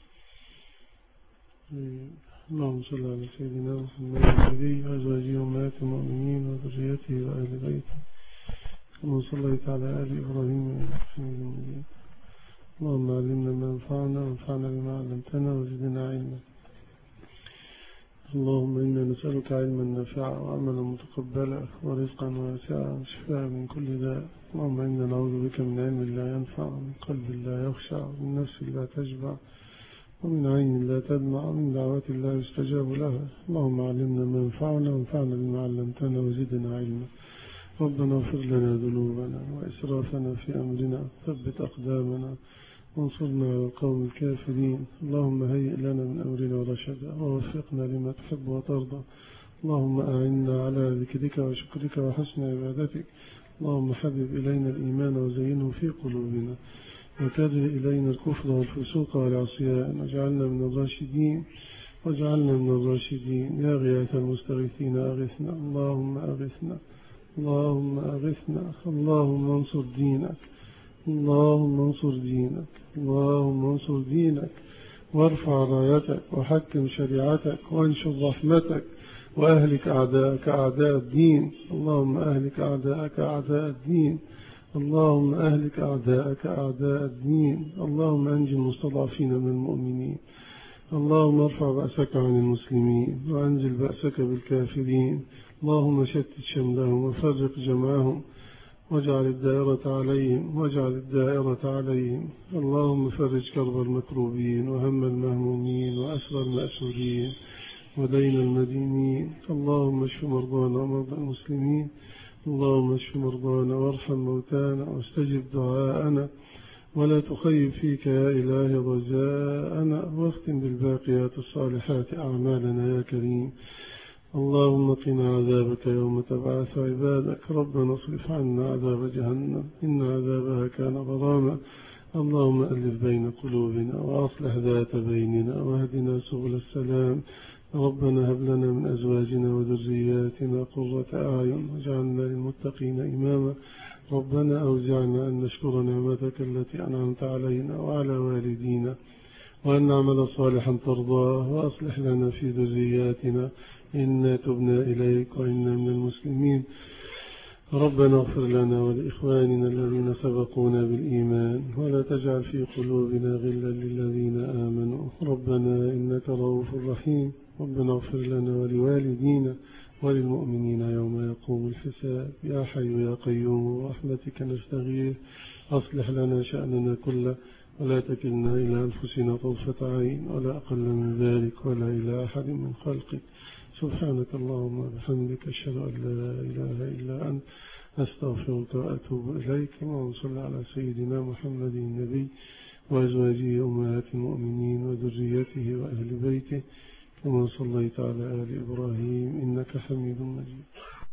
اللهم صل على سيدنا محمد النبي وأزواجه أمهات المؤمنين وذريته وأهل بيته كما صليت على آل إبراهيم حميد مجيد اللهم علمنا ما ينفعنا وانفعنا بما علمتنا وزدنا علما اللهم إنا نسألك علما نافعا وعملا متقبلا ورزقا واسعا وشفاء من كل داء اللهم إنا نعوذ بك من علم لا ينفع من قلب لا يخشع من نفس لا تشبع ومن عين لا تدمع ومن دعوة لا يستجاب لها اللهم علمنا ما ينفعنا وانفعنا بما علمتنا وزدنا علما ربنا اغفر لنا ذنوبنا وإسرافنا في أمرنا ثبت أقدامنا وانصرنا على القوم الكافرين اللهم هيئ لنا من أمرنا رشدا ووفقنا لما تحب وترضى اللهم أعنا على ذكرك وشكرك وحسن عبادتك اللهم حبب إلينا الإيمان وزينه في قلوبنا وكره إلينا الكفر والفسوق والعصيان واجعلنا من الراشدين واجعلنا من الراشدين يا غياث المستغيثين أغثنا اللهم أغثنا اللهم أغثنا اللهم انصر دينك اللهم انصر دينك اللهم انصر دينك وارفع رايتك وحكم شريعتك وانشر رحمتك وأهلك أعداءك أعداء الدين اللهم أهلك أعداءك أعداء الدين اللهم أهلك أعداءك أعداء الدين اللهم أنجي المستضعفين من المؤمنين اللهم ارفع بأسك عن المسلمين وأنزل بأسك بالكافرين اللهم شتت شملهم وفرق جمعهم واجعل الدائرة عليهم واجعل الدائرة عليهم اللهم فرج كرب المكروبين وهم المهمومين وأسر المأسورين ودين المدينين اللهم اشف مرضانا ومرضى المسلمين اللهم اشف مرضانا وارحم موتانا واستجب دعاءنا ولا تخيب فيك يا إله رجاءنا واختم بالباقيات الصالحات أعمالنا يا كريم اللهم قنا عذابك يوم تبعث عبادك ربنا اصرف عنا عذاب جهنم إن عذابها كان غراما اللهم ألف بين قلوبنا وأصلح ذات بيننا واهدنا سبل السلام ربنا هب لنا من أزواجنا وذرياتنا قرة أعين واجعلنا للمتقين إماما ربنا أوزعنا أن نشكر نعمتك التي أنعمت علينا وعلى والدينا وأن نعمل صالحا ترضاه وأصلح لنا في ذرياتنا إنا تبنا إليك وإنا من المسلمين ربنا اغفر لنا ولإخواننا الذين سبقونا بالإيمان ولا تجعل في قلوبنا غلا للذين آمنوا ربنا إنك رؤوف رحيم ربنا اغفر لنا ولوالدينا وللمؤمنين يوم يقوم الحساب يا حي يا قيوم رحمتك نستغيث أصلح لنا شأننا كله ولا تكلنا إلى أنفسنا طرفة عين ولا أقل من ذلك ولا إلى أحد من خلقك سبحانك اللهم وبحمدك أشهد أن لا إله إلا أنت أستغفرك وأتوب إليك اللهم صل على سيدنا محمد النبي وأزواجه أمهات المؤمنين وذريته وأهل بيته كما صليت على آل إبراهيم إنك حميد مجيد